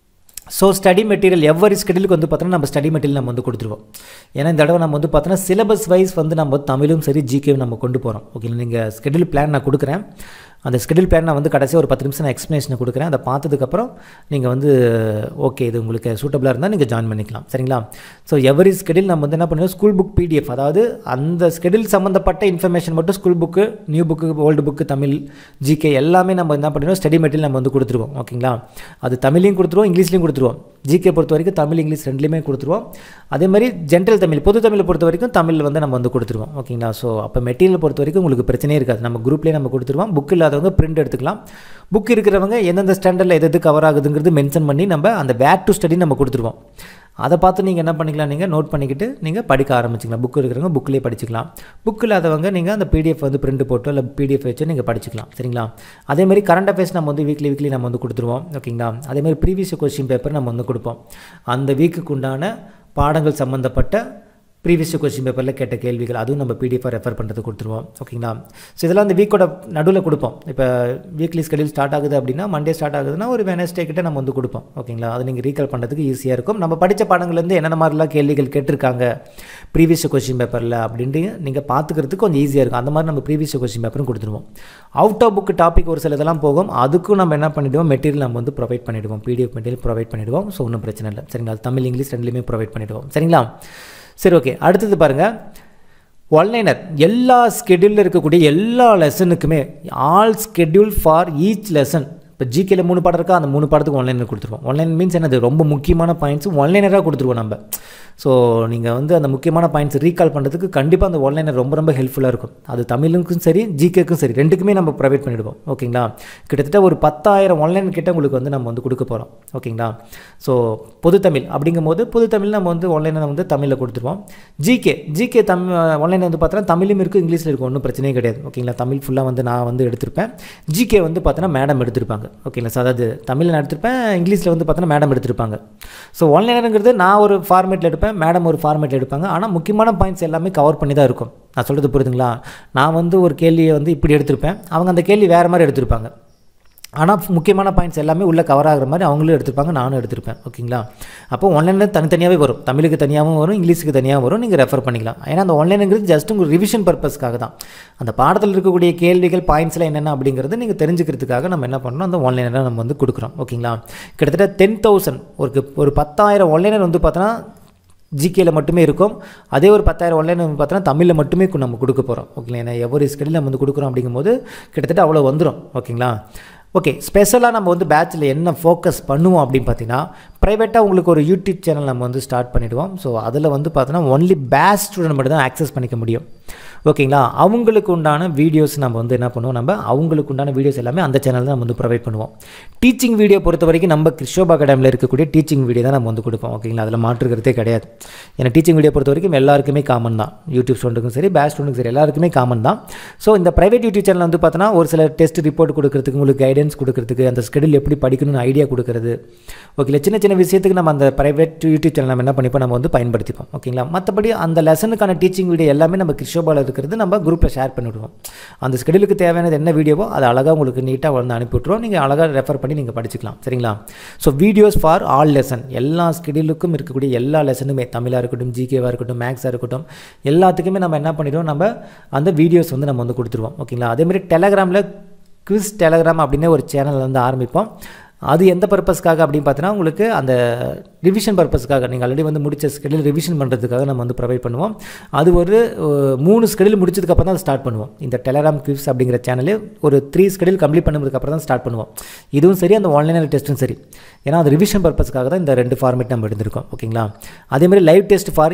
so study material every ஸ்கெடியூலுக்கு வந்து பார்த்தோன்னா நம்ம ஸ்டடி மெட்டீரியல் நம்ம வந்து கொடுத்துருவோம் ஏன்னா இந்த தடவை நம்ம வந்து பார்த்தோன்னா சிலபஸ் வைஸ் வந்து நம்ம தமிழும் சரி ஜிகேவும் நம்ம கொண்டு போகிறோம் ஓகே நீங்கள் ஸ்கெடியூல் பிளான் நான் கொடுக்குறேன் அந்த ஸ்கெடியூல் பிளான் நான் வந்து கடைசி ஒரு பத்து நிமிஷம் நான் எக்ஸ்ப்ளனேஷனை கொடுக்குறேன் அதை பார்த்ததுக்கப்புறம் நீங்கள் வந்து ஓகே இது உங்களுக்கு சூட்டபிளாக இருந்தால் நீங்கள் ஜாயின் பண்ணிக்கலாம் சரிங்களா ஸோ எவரி ஸ்கெடியூல் நம்ம வந்து என்ன பண்ணுவோம் ஸ்கூல் புக் பிடிஎஃப் அதாவது அந்த ஸ்கெடியூல் சம்மந்தப்பட்ட இன்ஃபர்மேஷன் மட்டும் school book new book old book Tamil GK எல்லாமே நம்ம என்ன பண்ணுவோம் ஸ்டடி மெட்டீரியல் நம்ம வந்து கொடுத்துருவோம் ஓகேங்களா அது தமிழையும் கொடுத்துருவோம் இங்கிலீஷ்லையும் கொடுத்துருவோம் ஜிகே பொறுத்த வரைக்கும் தமிழ் இங்கிலீஷ் ரெண்டுலேயுமே கொடுத்துருவோம் அதே மாதிரி ஜென்ரல் தமிழ் பொது தமிழை பொறுத்த வரைக்கும் தமிழ் வந்து நம்ம வந்து கொடுத்துருவோம் ஓகேங்களா ஸோ அப்போ மெட்டீரியல் பொறுத்த வரைக்கும் உங்களுக்கு பிரச்சனையே இருக்காது நம்ம குரூப்லேயே நம்ம கொடுத்துருவோம் புக் இல்லாதவங்க பிரிண்ட் எடுத்துக்கலாம் புக் இருக்கிறவங்க எந்தெந்த ஸ்டாண்டர்டில் எது எது கவர் ஆகுதுங்கிறது மென்ஷன் பண்ணி நம்ம அந்த பேக் டு ஸ்டடி நம்ம கொடுத்துருவோம் அதை பார்த்து நீங்கள் என்ன பண்ணிக்கலாம் நீங்கள் நோட் பண்ணிக்கிட்டு நீங்கள் படிக்க ஆரம்பிச்சிக்கலாம் புக் இருக்கிறவங்க புக்கிலே படிச்சுக்கலாம் புக் இல்லாதவங்க நீங்கள் அந்த பிடிஎஃப் வந்து பிரிண்ட் போட்டோ இல்லை பிடிஎஃப் வச்சு நீங்கள் படிச்சுக்கலாம் சரிங்களா அதேமாதிரி கரண்ட் அஃபேர்ஸ் நம்ம வந்து வீக்லி வீக்லி நம்ம வந்து கொடுத்துருவோம் ஓகேங்களா அதேமாதிரி ப்ரீவியஸ் கொஸ்டின் பேப்பர் நம்ம வந்து கொடுப்போம் அந்த வீக்குக்கு உண்டான பாடங்கள் சம்மந்தப்பட்ட ப்ரீவியஸ் கொஸ்டின் பேப்பரில் கேட்ட கேள்விகள் அதுவும் நம்ம பிடிஎஃபாக ரெஃபர் பண்ணுறது கொடுத்துருவோம் ஓகேங்களா ஸோ இதெல்லாம் அந்த வீக்கோட நடுவில் கொடுப்போம் இப்போ வீக்லி ஸ்கெடியூல் ஸ்டார்ட் ஆகுது அப்படின்னா மண்டே ஸ்டார்ட் ஆகுதுன்னா ஒரு வெனஸ்டே கிட்ட நம்ம வந்து கொடுப்போம் ஓகேங்களா அது நீங்கள் ரீகால் பண்ணுறதுக்கு ஈஸியாக இருக்கும் நம்ம படித்த பாடங்கள்லேருந்து என்னென்ன மாதிரிலாம் கேள்விகள் கேட்டிருக்காங்க ப்ரீவியஸ் கொஸ்டின் பேப்பரில் அப்படின்ட்டு நீங்கள் பார்த்துக்கிறதுக்கு கொஞ்சம் ஈஸியாக இருக்கும் அந்த மாதிரி நம்ம ப்ரீவியஸ் கொஸ்டின் பேப்பரும் கொடுத்துருவோம் அவுட் ஆஃப் புக் டாபிக் ஒரு சில இதெல்லாம் போகும் அதுக்கும் நம்ம என்ன பண்ணிவிடுவோம் மெட்டீரியல் நம்ம வந்து ப்ரொவைட் பண்ணிவிடுவோம் பிடிஎஃப் மெட்டீரியல் ப்ரொவைட் பண்ணிவிடுவோம் ஸோ ஒன்றும் பிரச்சனை இல்லை சரிங்களா தமிழ் இங்கிலீஷ் ரெண்டுலேயுமே ப்ரொவைட் பண்ணிவிடுவோம் சரிங்களா சரி ஓகே அடுத்தது பாருங்கள் ஒன்லைனர் எல்லா ஸ்கெடியூலில் இருக்கக்கூடிய எல்லா லெசனுக்குமே all schedule for each lesson இப்போ ஜிகேல மூணு பாடம் இருக்கா அந்த மூணு பாடத்துக்கு ஒன்லைனர் கொடுத்துருவோம் ஒன்லைன் மீன்ஸ் என்னது ரொம்ப முக்கியமான பாயிண்ட்ஸ் ஒன்லைனராக கொடுத்துருவோம் நம்ம ஸோ நீங்கள் வந்து அந்த முக்கியமான பாயிண்ட்ஸ் ரீகால் பண்ணுறதுக்கு கண்டிப்பாக அந்த ஒன்லைனர் ரொம்ப ரொம்ப ஹெல்ப்ஃபுல்லாக இருக்கும் அது தமிழுக்கும் சரி ஜிகேக்கும் சரி ரெண்டுக்குமே நம்ம ப்ரொவைட் பண்ணிவிடுவோம் ஓகேங்களா கிட்டத்தட்ட ஒரு பத்தாயிரம் ஒன்லைன் கிட்ட உங்களுக்கு வந்து நம்ம வந்து கொடுக்க போகிறோம் ஓகேங்களா ஸோ பொது தமிழ் அப்படிங்கும் போது பொது தமிழ் நம்ம வந்து ஒன்லைனை வந்து தமிழில் கொடுத்துருவோம் ஜிகே ஜிகே தமிழ் ஒன்லைன் வந்து பார்த்தோன்னா தமிழும் இருக்குது இங்கிலீஷில் இருக்கும் ஒன்றும் பிரச்சனையே கிடையாது ஓகேங்களா தமிழ் ஃபுல்லாக வந்து நான் வந்து எடுத்திருப்பேன் ஜிகே வந்து பார்த்தோன்னா மேடம் எடுத்திருப்பாங்க ஓகேங்களா சார் அதாவது தமிழ் நான் எடுத்திருப்பேன் இங்கிலீஷில் வந்து பார்த்தோன்னா மேடம் எடுத்திருப்பாங்க ஸோ ஒன்லைனுங்கிறது நான் ஒரு ஃபார்மேட்டில் எடுப்பேன் மேடம் ஒரு ஃபார்மேட்டில் எடுப்பாங்க ஆனால் முக்கியமான பாயிண்ட்ஸ் எல்லாமே கவர் பண்ணி தான் இருக்கும் நான் சொல்கிறது புரியுதுங்களா நான் வந்து ஒரு கேள்வியை வந்து இப்படி எடுத்திருப்பேன் அவங்க அந்த கேள்வி வேறு மாதிரி எடுத்திருப்பாங்க ஆனால் முக்கியமான பாயிண்ட்ஸ் எல்லாமே உள்ளே கவர் ஆகிற மாதிரி அவங்களும் எடுத்திருப்பாங்க நானும் எடுத்திருப்பேன் ஓகேங்களா அப்போ ஒன்லைனில் தனித்தனியாகவே வரும் தமிழுக்கு தனியாகவும் வரும் இங்கிலீஷுக்கு தனியாக வரும் நீங்கள் ரெஃபர் பண்ணிக்கலாம் ஏன்னா அந்த ஒன்லைனுங்கிறது ஜஸ்ட் உங்கள் ரிவிஷன் பர்பஸ்க்காக தான் அந்த பாடத்தில் இருக்கக்கூடிய கேள்விகள் பாயிண்ட்ஸ்லாம் என்னென்ன அப்படிங்கிறது நீங்கள் தெரிஞ்சுக்கிறதுக்காக நம்ம என்ன பண்ணணும் அந்த ஒன்லைனராக நம்ம வந்து கொடுக்குறோம் ஓகேங்களா கிட்டத்தட்ட டென் தௌசண்ட் ஒரு ஒரு பத்தாயிரம் ஒன்லைனர் வந்து பார்த்தோன்னா ஜிகேல மட்டுமே இருக்கும் அதே ஒரு பத்தாயிரம் ஒன்லைன் வந்து பார்த்தோன்னா தமிழில் மட்டுமே நம்ம கொடுக்க போகிறோம் ஓகேங்களா ஏன்னா எவ்வளோ ஸ்கெடியில் நம்ம வந்து கொடுக்குறோம் அப்படிங்கும்போது கிட்டத்தட்ட அவ்வளோ வந்துடும் ஓகேங்களா ஓகே ஸ்பெஷலாக நம்ம வந்து பேட்சில் என்ன ஃபோக்கஸ் பண்ணுவோம் அப்படின்னு பார்த்தீங்கன்னா ப்ரைவேட்டாக உங்களுக்கு ஒரு யூடியூப் சேனல் நம்ம வந்து ஸ்டார்ட் பண்ணிவிடுவோம் ஸோ அதில் வந்து பார்த்தோன்னா ஒன்லி பேட்ச் ஸ்டூடெண்ட் மட்டும் தான் ஆக்சஸ் பண்ணிக்க முடியும் ஓகேங்களா அவங்களுக்கு உண்டான வீடியோஸ் நம்ம வந்து என்ன பண்ணுவோம் நம்ம அவங்களுக்கு உண்டான வீடியோஸ் எல்லாமே அந்த சேனல் தான் நம்ம வந்து ப்ரொவைட் பண்ணுவோம் டீச்சிங் வீடியோ பொறுத்த வரைக்கும் நம்ம கிருஷோபா அகாடமியில் இருக்கக்கூடிய டீச்சிங் வீடியோ தான் நம்ம வந்து கொடுப்போம் ஓகேங்களா அதில் மாற்றுக்கிறதே கிடையாது ஏன்னா டீச்சிங் வீடியோ பொறுத்த வரைக்கும் எல்லாருக்குமே காமன் தான் யூடியூப் ஸ்டூடெண்ட்டுக்கும் சரி பேட்ச் ஸ்டூடெண்ட்டுக்கும் சரி எல்லாருக்குமே காமன் தான் ஸோ இந்த ப்ரைவேட் யூடியூப் சேனல் வந்து பார்த்தோன்னா ஒரு சில டெஸ்ட் ரிப்போர்ட் கொடுக்கறதுக்கு உங்களுக்கு கைடன்ஸ் கொடுக்கறதுக்கு அந்த ஸ்கெடியூல் எப்படி படிக்கணும்னு ஐடியா கொடுக்கறது ஓகே சின்ன சின்ன விஷயத்துக்கு நம்ம அந்த ப்ரைவேட் யூடியூப் சேனல் நம்ம என்ன பண்ணிப்போம் நம்ம வந்து பயன்படுத்திப்போம் ஓகேங்களா மற்றபடி அந்த லெசனுக்கான டீச்சிங் வீடியோ எல்லாமே நம்ம கிருஷோபாவில் இருக்கிறது நம்ம குரூப்பில் ஷேர் பண்ணிவிடுவோம் அந்த ஸ்கெடியூலுக்கு தேவையானது என்ன வீடியோவோ அது அழகாக உங்களுக்கு நீட்டாக வந்து அனுப்பிவிட்ருவோம் நீங்கள் அழகாக ரெஃபர் பண்ணி நீங்கள் படிச்சுக்கலாம் சரிங்களா so videos for all lesson எல்லா ஸ்கெடியூலுக்கும் இருக்கக்கூடிய எல்லா லெசனுமே தமிழாக இருக்கட்டும் ஜிகேவாக இருக்கட்டும் மேக்ஸாக இருக்கட்டும் எல்லாத்துக்குமே நம்ம என்ன பண்ணிடுவோம் நம்ம அந்த வீடியோஸ் வந்து நம்ம வந்து கொடுத்துருவோம் ஓகேங்களா அதேமாதிரி டெலகிராமில் குவிஸ் டெலகிராம் அப்படின்னு ஒரு சேனல் வந்து ஆரம்பிப்போம் அது எந்த பர்பஸ்க்காக அப்படின்னு பார்த்தீங்கன்னா உங்களுக்கு அந்த ரிவிஷன் பர்பஸ்க்காக நீங்கள் ஆல்ரெடி வந்து முடிச்ச ஸ்கெடியூல் ரிவிஷன் பண்ணுறதுக்காக நம்ம வந்து ப்ரொவைட் பண்ணுவோம் அது ஒரு மூணு ஸ்கெடியூல் முடிச்சதுக்கப்புறம் தான் ஸ்டார்ட் பண்ணுவோம் இந்த டெலகிராம் குவிஸ் அப்படிங்கிற சேனல் ஒரு த்ரீ ஸ்கெடியூல் கம்ப்ளீட் பண்ணதுக்கப்புறம் தான் ஸ்டார்ட் பண்ணுவோம் இதுவும் சரி அந்த ஆன்லைன் டெஸ்ட்டும் சரி ஏன்னா அது ரிவிஷன் பர்பஸ்க்காக தான் இந்த ரெண்டு ஃபார்மேட் நம்ம எடுத்திருக்கோம் ஓகேங்களா அதேமாதிரி live test for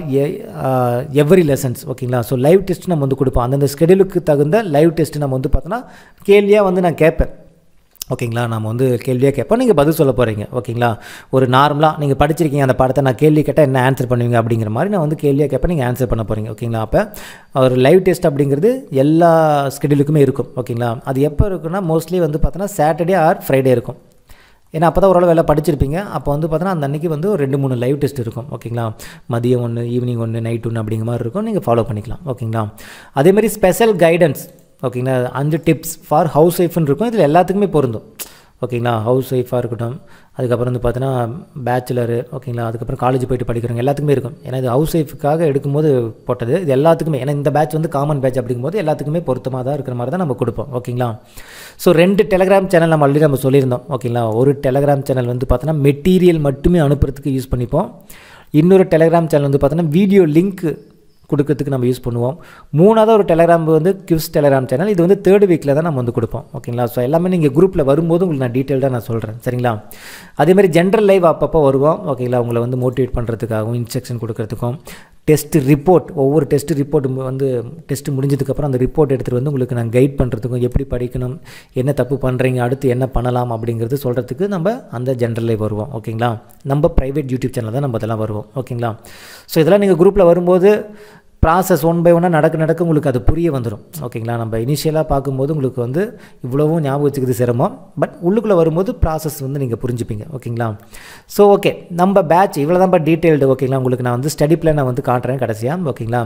every lessons ஓகேங்களா ஸோ லைவ் டெஸ்ட் நம்ம வந்து கொடுப்போம் அந்தந்த ஸ்கெடியூலுக்கு தகுந்த லைவ் டெஸ்ட் நம்ம வந்து பார்த்தோன்னா கேள்வியாக வந்து நான் கேட்பேன் ஓகேங்களா நம்ம வந்து கேள்வியாக கேட்போம் நீங்கள் பதில் சொல்ல போகிறீங்க ஓகேங்களா ஒரு நார்மலாக நீங்கள் படிச்சிருக்கீங்க அந்த பாடத்தை நான் கேள்வி கேட்டால் என்ன ஆன்சர் பண்ணுவீங்க அப்படிங்கிற மாதிரி நான் வந்து கேள்வியாக கேட்பேன் நீங்கள் ஆன்சர் பண்ண போகிறீங்க ஓகேங்களா அப்போ ஒரு லைவ் டெஸ்ட் அப்படிங்கிறது எல்லா ஸ்கெடியூலுக்குமே இருக்கும் ஓகேங்களா அது எப்போ இருக்குன்னா மோஸ்ட்லி வந்து பார்த்தோன்னா சாட்டர்டே ஆர் ஃப்ரைடே இருக்கும் ஏன்னா அப்போ தான் ஓரளவு வேலை படிச்சிருப்பீங்க அப்போ வந்து பார்த்தோன்னா அந்த அன்றைக்கி வந்து ஒரு ரெண்டு மூணு லைவ் டெஸ்ட் இருக்கும் ஓகேங்களா மதியம் ஒன்று ஈவினிங் ஒன்று நைட் ஒன்று அப்படிங்கிற மாதிரி இருக்கும் நீங்கள் ஃபாலோ பண்ணிக்கலாம் ஓகேங்களா அதேமாதிரி ஸ்பெஷல் கைடன்ஸ் ஓகேங்களா அஞ்சு டிப்ஸ் ஃபார் ஹவுஸ் ஒய்ஃப்னு இருக்கும் இதில் எல்லாத்துக்குமே பொருந்தும் ஓகேங்களா ஹவுஸ் ஒய்ஃபாக இருக்கட்டும் அதுக்கப்புறம் வந்து பார்த்தீங்கன்னா பேச்சுலரு ஓகேங்களா அதுக்கப்புறம் காலேஜ் போயிட்டு படிக்கிறவங்க எல்லாத்துக்குமே இருக்கும் ஏன்னா இது ஹவுஸ் ஒய்ஃபுக்காக எடுக்கும்போது போட்டது இது எல்லாத்துக்குமே ஏன்னா இந்த பேட்ச் வந்து காமன் பேட்ச் அப்படிங்கும்போது எல்லாத்துக்குமே பொருத்தமாக தான் இருக்கிற மாதிரி தான் நம்ம கொடுப்போம் ஓகேங்களா ஸோ ரெண்டு டெலகிராம் சேனல் நம்ம ஆல்ரெடி நம்ம சொல்லியிருந்தோம் ஓகேங்களா ஒரு டெலகிராம் சேனல் வந்து பார்த்தோன்னா மெட்டீரியல் மட்டுமே அனுப்புறதுக்கு யூஸ் பண்ணிப்போம் இன்னொரு டெலகிராம் சேனல் வந்து பார்த்தோன்னா வீடியோ லிங்க் கொடுக்கறதுக்கு நம்ம யூஸ் பண்ணுவோம் மூணாவது ஒரு டெலகிராம் வந்து கிவ்ஸ் டெலகிராம் சேனல் இது வந்து தேர்ட் வீக்கில் தான் நம்ம வந்து கொடுப்போம் ஓகேங்களா ஸோ எல்லாமே நீங்கள் குரூப்பில் வரும்போது உங்களுக்கு நான் டீட்டெயில்டாக நான் சொல்கிறேன் சரிங்களா அதேமாதிரி ஜென்ரல் லைவ் அப்பப்போ வருவோம் ஓகேங்களா உங்களை வந்து மோட்டிவேட் பண்ணுறதுக்காகவும் இன்ஸ்ட்ரக்ஷன் கொடுக்கறதுக்கும் டெஸ்ட் ரிப்போர்ட் ஒவ்வொரு டெஸ்ட் ரிப்போர்ட் வந்து டெஸ்ட் முடிஞ்சதுக்கப்புறம் அந்த ரிப்போர்ட் எடுத்துகிட்டு வந்து உங்களுக்கு நான் கைட் பண்ணுறதுக்கும் எப்படி படிக்கணும் என்ன தப்பு பண்ணுறீங்க அடுத்து என்ன பண்ணலாம் அப்படிங்கிறது சொல்கிறதுக்கு நம்ம அந்த ஜென்ரலே வருவோம் ஓகேங்களா நம்ம ப்ரைவேட் யூடியூப் சேனல் தான் நம்ம இதெல்லாம் வருவோம் ஓகேங்களா ஸோ இதெல்லாம் நீங்கள் குரூப்பில் வரும்போது ப்ராசஸ் ஒன் பை ஒன்னாக நடக்க நடக்க உங்களுக்கு அது புரிய வந்துடும் ஓகேங்களா நம்ம இனிஷியலாக பார்க்கும்போது உங்களுக்கு வந்து இவ்வளவும் ஞாபகம் வச்சுக்கிறது சிரமம் பட் உள்ளுக்குள்ளே வரும்போது ப்ராசஸ் வந்து நீங்கள் புரிஞ்சுப்பீங்க ஓகேங்களா ஸோ ஓகே நம்ம பேட்ச் இவ்வளோ தான் டீட்டெயில்டு ஓகேங்களா உங்களுக்கு நான் வந்து ஸ்டடி பிளானை வந்து காட்டுறேன் கடைசியாக ஓகேங்களா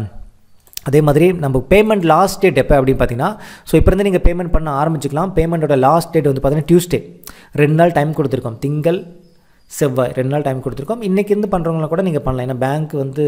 அதே மாதிரி நம்ம பேமெண்ட் லாஸ்ட் டேட் எப்போ அப்படின்னு பார்த்தீங்கன்னா ஸோ இப்போ இருந்து நீங்கள் பேமெண்ட் பண்ண ஆரம்பிச்சிக்கலாம் பேமெண்ட்டோட லாஸ்ட் டேட் வந்து பார்த்தீங்கன்னா டியூஸ்டே ரெண்டு நாள் டைம் கொடுத்துருக்கோம் திங்கள் செவ்வாய் ரெண்டு நாள் டைம் கொடுத்துருக்கோம் இன்றைக்கி இருந்து பண்ணுறவங்கள கூட நீங்கள் பண்ணலாம் ஏன்னா பேங்க் வந்து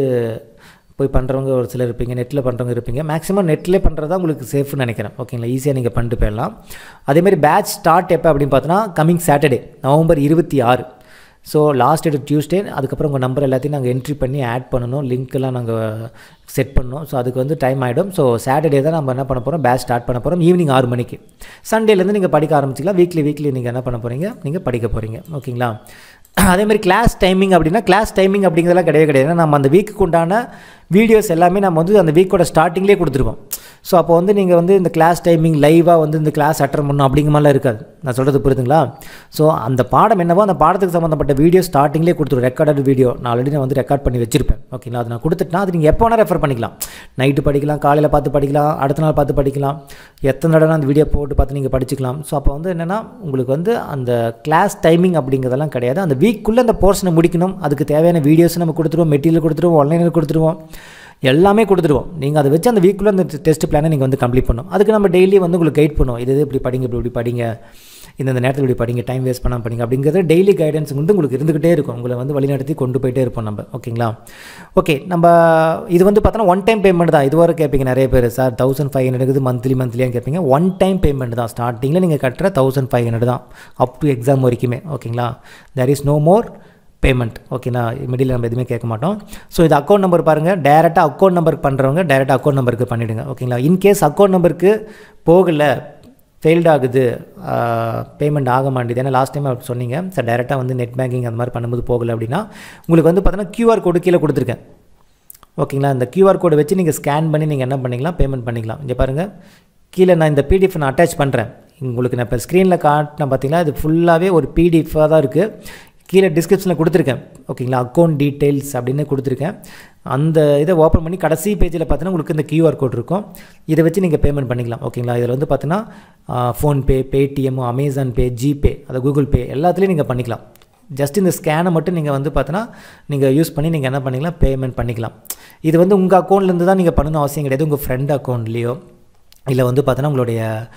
போய் பண்ணுறவங்க ஒரு சிலர் இருப்பீங்க நெட்டில் பண்ணுறவங்க இருப்பீங்க மேக்ஸிமம் நெட்டில் பண்ணுறது உங்களுக்கு சேஃப்னு நினைக்கிறேன் ஓகேங்களா ஈஸியாக நீங்கள் பண்ணிட்டு போயிடலாம் அதேமாதிரி பேட்ச் ஸ்டார்ட் எப்போ அப்படின்னு பார்த்தோன்னா கமிங் சாட்டர்டே நவம்பர் இருபத்தி ஆறு ஸோ லாஸ்ட் டேட் டியூஸ்டே அதுக்கப்புறம் உங்கள் நம்பர் எல்லாத்தையும் நாங்கள் என்ட்ரி பண்ணி ஆட் பண்ணணும் லிங்க்கெல்லாம் நாங்கள் செட் பண்ணணும் ஸோ அதுக்கு வந்து டைம் ஆகிடும் ஸோ சாட்டர்டே தான் நம்ம என்ன பண்ண போகிறோம் பேட்ச் ஸ்டார்ட் பண்ண போகிறோம் ஈவினிங் ஆறு மணிக்கு சண்டேலேருந்து நீங்கள் படிக்க ஆரம்பிச்சிக்கலாம் வீக்லி வீக்லி நீங்கள் என்ன பண்ண போகிறீங்க நீங்கள் படிக்க போகிறீங்க ஓகேங்களா அதே மாதிரி கிளாஸ் டைமிங் அப்படின்னா கிளாஸ் டைமிங் அப்படிங்கிறதெல்லாம் கிடையவே கிடையாது ஏன்னா நம்ம அந்த வீக்குக்கு உண்டான வீடியோஸ் எல்லாமே நம்ம வந்து அந்த வீக்கோட ஸ்டார்டிங்லேயே கொடுத்துருவோம் ஸோ அப்போ வந்து நீங்கள் வந்து இந்த கிளாஸ் டைமிங் லைவாக வந்து இந்த கிளாஸ் அட்டன் பண்ணணும் அப்படிங்கிற மாதிரிலாம் இருக்காது நான் சொல்கிறது புரியுதுங்களா ஸோ அந்த பாடம் என்னவோ அந்த பாடத்துக்கு சம்மந்தப்பட்ட வீடியோ ஸ்டார்டிங்லேயே கொடுத்துருவோம் ரெக்கார்டட் வீடியோ நான் ஆல்ரெடி நான் வந்து ரெக்கார்ட் பண்ணி வச்சிருப்பேன் ஓகேங்களா அது நான் கொடுத்துட்டா அது நீங்கள் எப்போ வேணால் ரெஃபர் பண்ணிக்கலாம் நைட்டு படிக்கலாம் காலையில் பார்த்து படிக்கலாம் அடுத்த நாள் பார்த்து படிக்கலாம் எத்தனை தடவை அந்த வீடியோ போட்டு பார்த்து நீங்கள் படிச்சுக்கலாம் ஸோ அப்போ வந்து என்னென்னா உங்களுக்கு வந்து அந்த கிளாஸ் டைமிங் அப்படிங்கிறதெல்லாம் கிடையாது அந்த வீக்குள்ளே அந்த போர்ஷனை முடிக்கணும் அதுக்கு தேவையான வீடியோஸ் நம்ம கொடுத்துருவோம் மெட்டீரியல் கொடுத்துருவோம் ஆன்லைனில் கொடுத்துருவோம் எல்லாமே கொடுத்துருவோம் நீங்கள் அதை வச்சு அந்த வீக்குள்ளே அந்த டெஸ்ட் பிளானை நீங்கள் வந்து கம்ப்ளீட் பண்ணணும் அதுக்கு நம்ம டெய்லி வந்து உங்களுக்கு கைட் பண்ணுவோம் இது இது இப்படி படிங்க இப்படி இப்படி படிங்க இந்த நேரத்தில் இப்படி படிங்க டைம் வேஸ்ட் பண்ணாமல் படிங்க அப்படிங்கிறது டெய்லி கைடன்ஸ் வந்து உங்களுக்கு இருந்துகிட்டே இருக்கும் உங்களை வந்து வழிநடத்தி கொண்டு போயிட்டே இருப்போம் நம்ம ஓகேங்களா ஓகே நம்ம இது வந்து பார்த்தோன்னா ஒன் டைம் பேமெண்ட் தான் இதுவரை கேட்பீங்க நிறைய பேர் sir thousand five hundred monthly மந்த்லியாக கேட்பீங்க ஒன் டைம் பேமெண்ட் தான் ஸ்டார்டிங்கில் நீங்கள் கட்டுற தௌசண்ட் ஃபைவ் ஹண்ட்ரட் தான் அப் டு எக்ஸாம் வரைக்குமே ஓகேங்களா there is no more payment ஓகேண்ணா மிடில் நம்ம எதுவுமே கேட்க மாட்டோம் ஸோ இது அக்கௌண்ட் நம்பர் பாருங்கள் டேரெக்டாக அக்கௌண்ட் நம்பருக்கு பண்ணுறவங்க டேரெக்டாக அக்கௌண்ட் நம்பருக்கு பண்ணிவிடுங்க ஓகேங்களா இன்கேஸ் அக்கௌண்ட் நம்பருக்கு போகலை ஃபெயில்ட் ஆகுது பேமெண்ட் ஆக மாட்டேது ஏன்னா லாஸ்ட் டைம் அப்படி சொன்னீங்க சார் டேரெக்டாக வந்து நெட் பேங்கிங் அந்த மாதிரி பண்ணும்போது போகலை அப்படின்னா உங்களுக்கு வந்து பார்த்தீங்கன்னா கியூஆர் கோடு கீழே கொடுத்துருக்கேன் ஓகேங்களா இந்த கியூஆர் கோடை வச்சு நீங்கள் ஸ்கேன் பண்ணி நீங்கள் என்ன பண்ணிக்கலாம் பேமெண்ட் பண்ணிக்கலாம் இங்கே பாருங்கள் கீழே நான் இந்த பிடிஎஃப் நான் அட்டாச் பண்ணுறேன் உங்களுக்கு நான் இப்போ ஸ்க்ரீனில் காட்டினேன் பார்த்தீங்கன்னா இது ஃபுல்லாகவே ஒரு பிடிஎஃபாக தான் இருக்குது கீழே டிஸ்கிரிப்ஷனில் கொடுத்துருக்கேன் ஓகேங்களா அக்கௌண்ட் டீட்டெயில்ஸ் அப்படின்னு கொடுத்துருக்கேன் அந்த இதை ஓப்பன் பண்ணி கடைசி பேஜில் பார்த்தீங்கன்னா உங்களுக்கு இந்த கியூஆர் கோட் இருக்கும் இதை வச்சு நீங்கள் பேமெண்ட் பண்ணிக்கலாம் ஓகேங்களா இதில் வந்து பார்த்தீங்கன்னா PhonePe Paytm Amazon Pay GPay அதை கூகுள் பே எல்லாத்துலேயும் நீங்கள் பண்ணிக்கலாம் ஜஸ்ட் இந்த ஸ்கேனை மட்டும் நீங்கள் வந்து பார்த்தீங்கன்னா நீங்கள் யூஸ் பண்ணி நீங்கள் என்ன பண்ணிக்கலாம் பேமெண்ட் பண்ணிக்கலாம் இது வந்து உங்கள் அக்கௌண்ட்லேருந்து தான் நீங்கள் பண்ணணும் அவசியம் கிடையாது உங்கள் ஃப்ரெண்ட் அக்கௌண்ட்லேயோ இல்லை வந்து பார்த்தோன்னா உங்களுடைய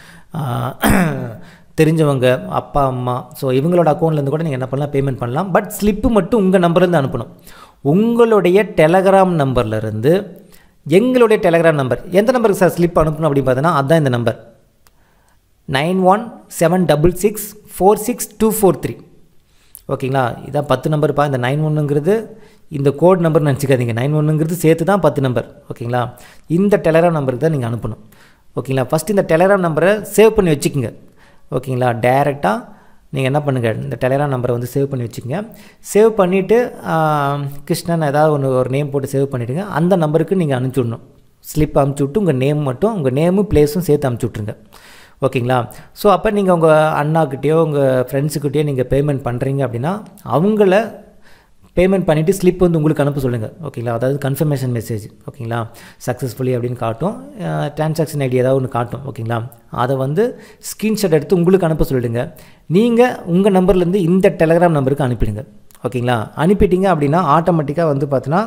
தெரிஞ்சவங்க அப்பா அம்மா ஸோ இவங்களோட அக்கௌண்ட்லேருந்து கூட நீங்கள் என்ன பண்ணலாம் பேமெண்ட் பண்ணலாம் பட் ஸ்லிப்பு மட்டும் உங்கள் நம்பர்லேருந்து அனுப்பணும் உங்களுடைய டெலகிராம் நம்பர்லேருந்து எங்களுடைய டெலகிராம் நம்பர் எந்த நம்பருக்கு சார் ஸ்லிப் அனுப்பணும் அப்படின்னு பார்த்தீங்கன்னா அதுதான் இந்த number nine one seven double six four six two four three ஓகேங்களா இதான் பத்து நம்பர்ப்பா இந்த நைன் ஒன்றுங்கிறது இந்த கோட் நம்பர் நினச்சிக்காதீங்க நைன் ஒன்றுங்கிறது சேர்த்து தான் பத்து நம்பர் ஓகேங்களா இந்த டெலகிராம் நம்பருக்கு தான் நீங்கள் அனுப்பணும் ஓகேங்களா ஃபஸ்ட் இந்த டெலகிராம் நம்பரை சேவ் பண்ணி வச்சுக்கோங்க ஓகேங்களா டைரெக்டாக நீங்கள் என்ன பண்ணுங்கள் இந்த டெலகிராம் நம்பரை வந்து சேவ் பண்ணி வச்சுக்கோங்க சேவ் பண்ணிவிட்டு கிருஷ்ணன் ஏதாவது ஒன்று ஒரு நேம் போட்டு சேவ் பண்ணிவிடுங்க அந்த நம்பருக்கு நீங்கள் அனுப்பிச்சி விடணும் ஸ்லிப் அனுப்பிச்சி விட்டு உங்கள் நேம் மட்டும் உங்கள் நேமும் ப்ளேஸும் சேர்த்து அனுப்பிச்சி விட்ருங்க ஓகேங்களா ஸோ அப்போ நீங்கள் உங்கள் அண்ணாக்கிட்டேயோ உங்கள் ஃப்ரெண்ட்ஸுக்கிட்டேயோ நீங்கள் பேமெண்ட் பண்ணுறீங்க அப்படின்னா அவங்கள பேமெண்ட் பண்ணிவிட்டு ஸ்லிப் வந்து உங்களுக்கு அனுப்ப சொல்லுங்கள் ஓகேங்களா அதாவது கன்ஃபர்மேஷன் மெசேஜ் ஓகேங்களா சக்ஸஸ்ஃபுல்லி அப்படின்னு காட்டும் டிரான்சாக்ஷன் ஐடி ஏதாவது ஒன்று காட்டும் ஓகேங்களா அதை வந்து ஸ்க்ரீன்ஷாட் எடுத்து உங்களுக்கு அனுப்ப சொல்லிடுங்க நீங்கள் உங்கள் நம்பர்லேருந்து இந்த டெலகிராம் நம்பருக்கு அனுப்பிடுங்க ஓகேங்களா அனுப்பிட்டீங்க அப்படின்னா ஆட்டோமேட்டிக்காக வந்து பார்த்தீங்கன்னா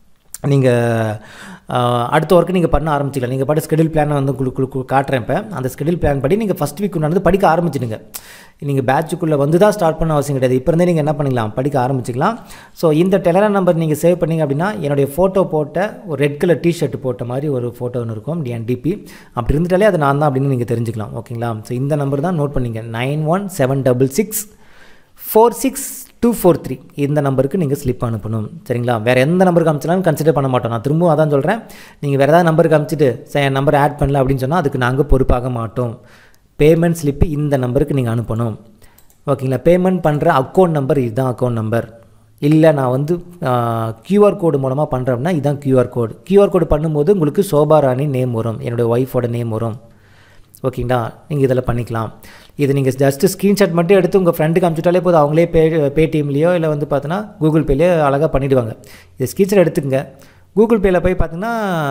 நீங்கள் அடுத்த ஒர்க்கு நீங்கள் பண்ண ஆரம்பிச்சிக்கலாம் நீங்கள் பாட்டு ஸ்கெடியூல் பிளானை வந்து உங்களுக்கு காட்டுறேன் இப்போ அந்த ஸ்கெடியூல் பிளான் படி நீங்கள் ஃபஸ்ட் வீக் உண்டானது படிக்க ஆரம்பிச்சிடுங்க நீங்கள் பேட்சுக்குள்ளே வந்து தான் ஸ்டார்ட் பண்ண அவசியம் கிடையாது இப்போ இருந்தே நீங்கள் என்ன பண்ணிக்கலாம் படிக்க ஆரம்பிச்சிக்கலாம் ஸோ இந்த டெலகிராம் நம்பர் நீங்கள் சேவ் பண்ணிங்க அப்படின்னா என்னுடைய ஃபோட்டோ போட்ட ஒரு ரெட் கலர் டிஷர்ட் போட்ட மாதிரி ஒரு ஃபோட்டோ ஒன்று இருக்கும் என் டிபி அப்படி இருந்துட்டாலே அது நான் தான் அப்படின்னு நீங்கள் தெரிஞ்சுக்கலாம் ஓகேங்களா ஸோ இந்த நம்பர் தான் நோட் பண்ணிங்க nine one seven double six four six two four three இந்த நம்பருக்கு நீங்கள் ஸ்லிப் அனுப்பணும் சரிங்களா வேறு எந்த நம்பருக்கு அனுப்பிச்சாலும் கன்சிடர் பண்ண மாட்டோம் நான் திரும்பவும் அதான் சொல்கிறேன் நீங்கள் வேறு ஏதாவது நம்பருக்கு அனுப்பிச்சிட்டு சார் என் நம்பர் ஆட் பண்ணல அப்படின்னு சொன்னால் அதுக்கு நாங்கள் பொறுப்பாக மாட்டோம் பேமெண்ட் ஸ்லிப்பு இந்த நம்பருக்கு நீங்கள் அனுப்பணும் ஓகேங்களா பேமெண்ட் பண்ணுற அக்கௌண்ட் நம்பர் இதுதான் அக்கௌண்ட் நம்பர் இல்லை நான் வந்து கியூஆர் கோடு மூலமாக பண்ணுறேன் அப்படின்னா இதுதான் கியூஆர் கோடு கியூஆர் கோடு பண்ணும்போது உங்களுக்கு சோபா ராணி நேம் வரும் என்னுடைய ஒய்ஃபோட நேம் வரும் ஓகேங்களா நீங்கள் இதில் பண்ணிக்கலாம் இது நீங்கள் ஜஸ்ட்டு ஸ்க்ரீன்ஷாட் மட்டும் எடுத்து உங்கள் ஃப்ரெண்டுக்கு அனுப்பிச்சுட்டாலே போதும் அவங்களே பே பேடிஎம்லேயோ இல்லை வந்து பார்த்தீங்கன்னா கூகுள் பேலேயோ அழகாக பண்ணிவிடுவாங்க இது ஸ்க்ரீன்ஷாட் எடுத்துக்கங்க கூகுள் பேயில் போய் பார்த்தீங்கன்னா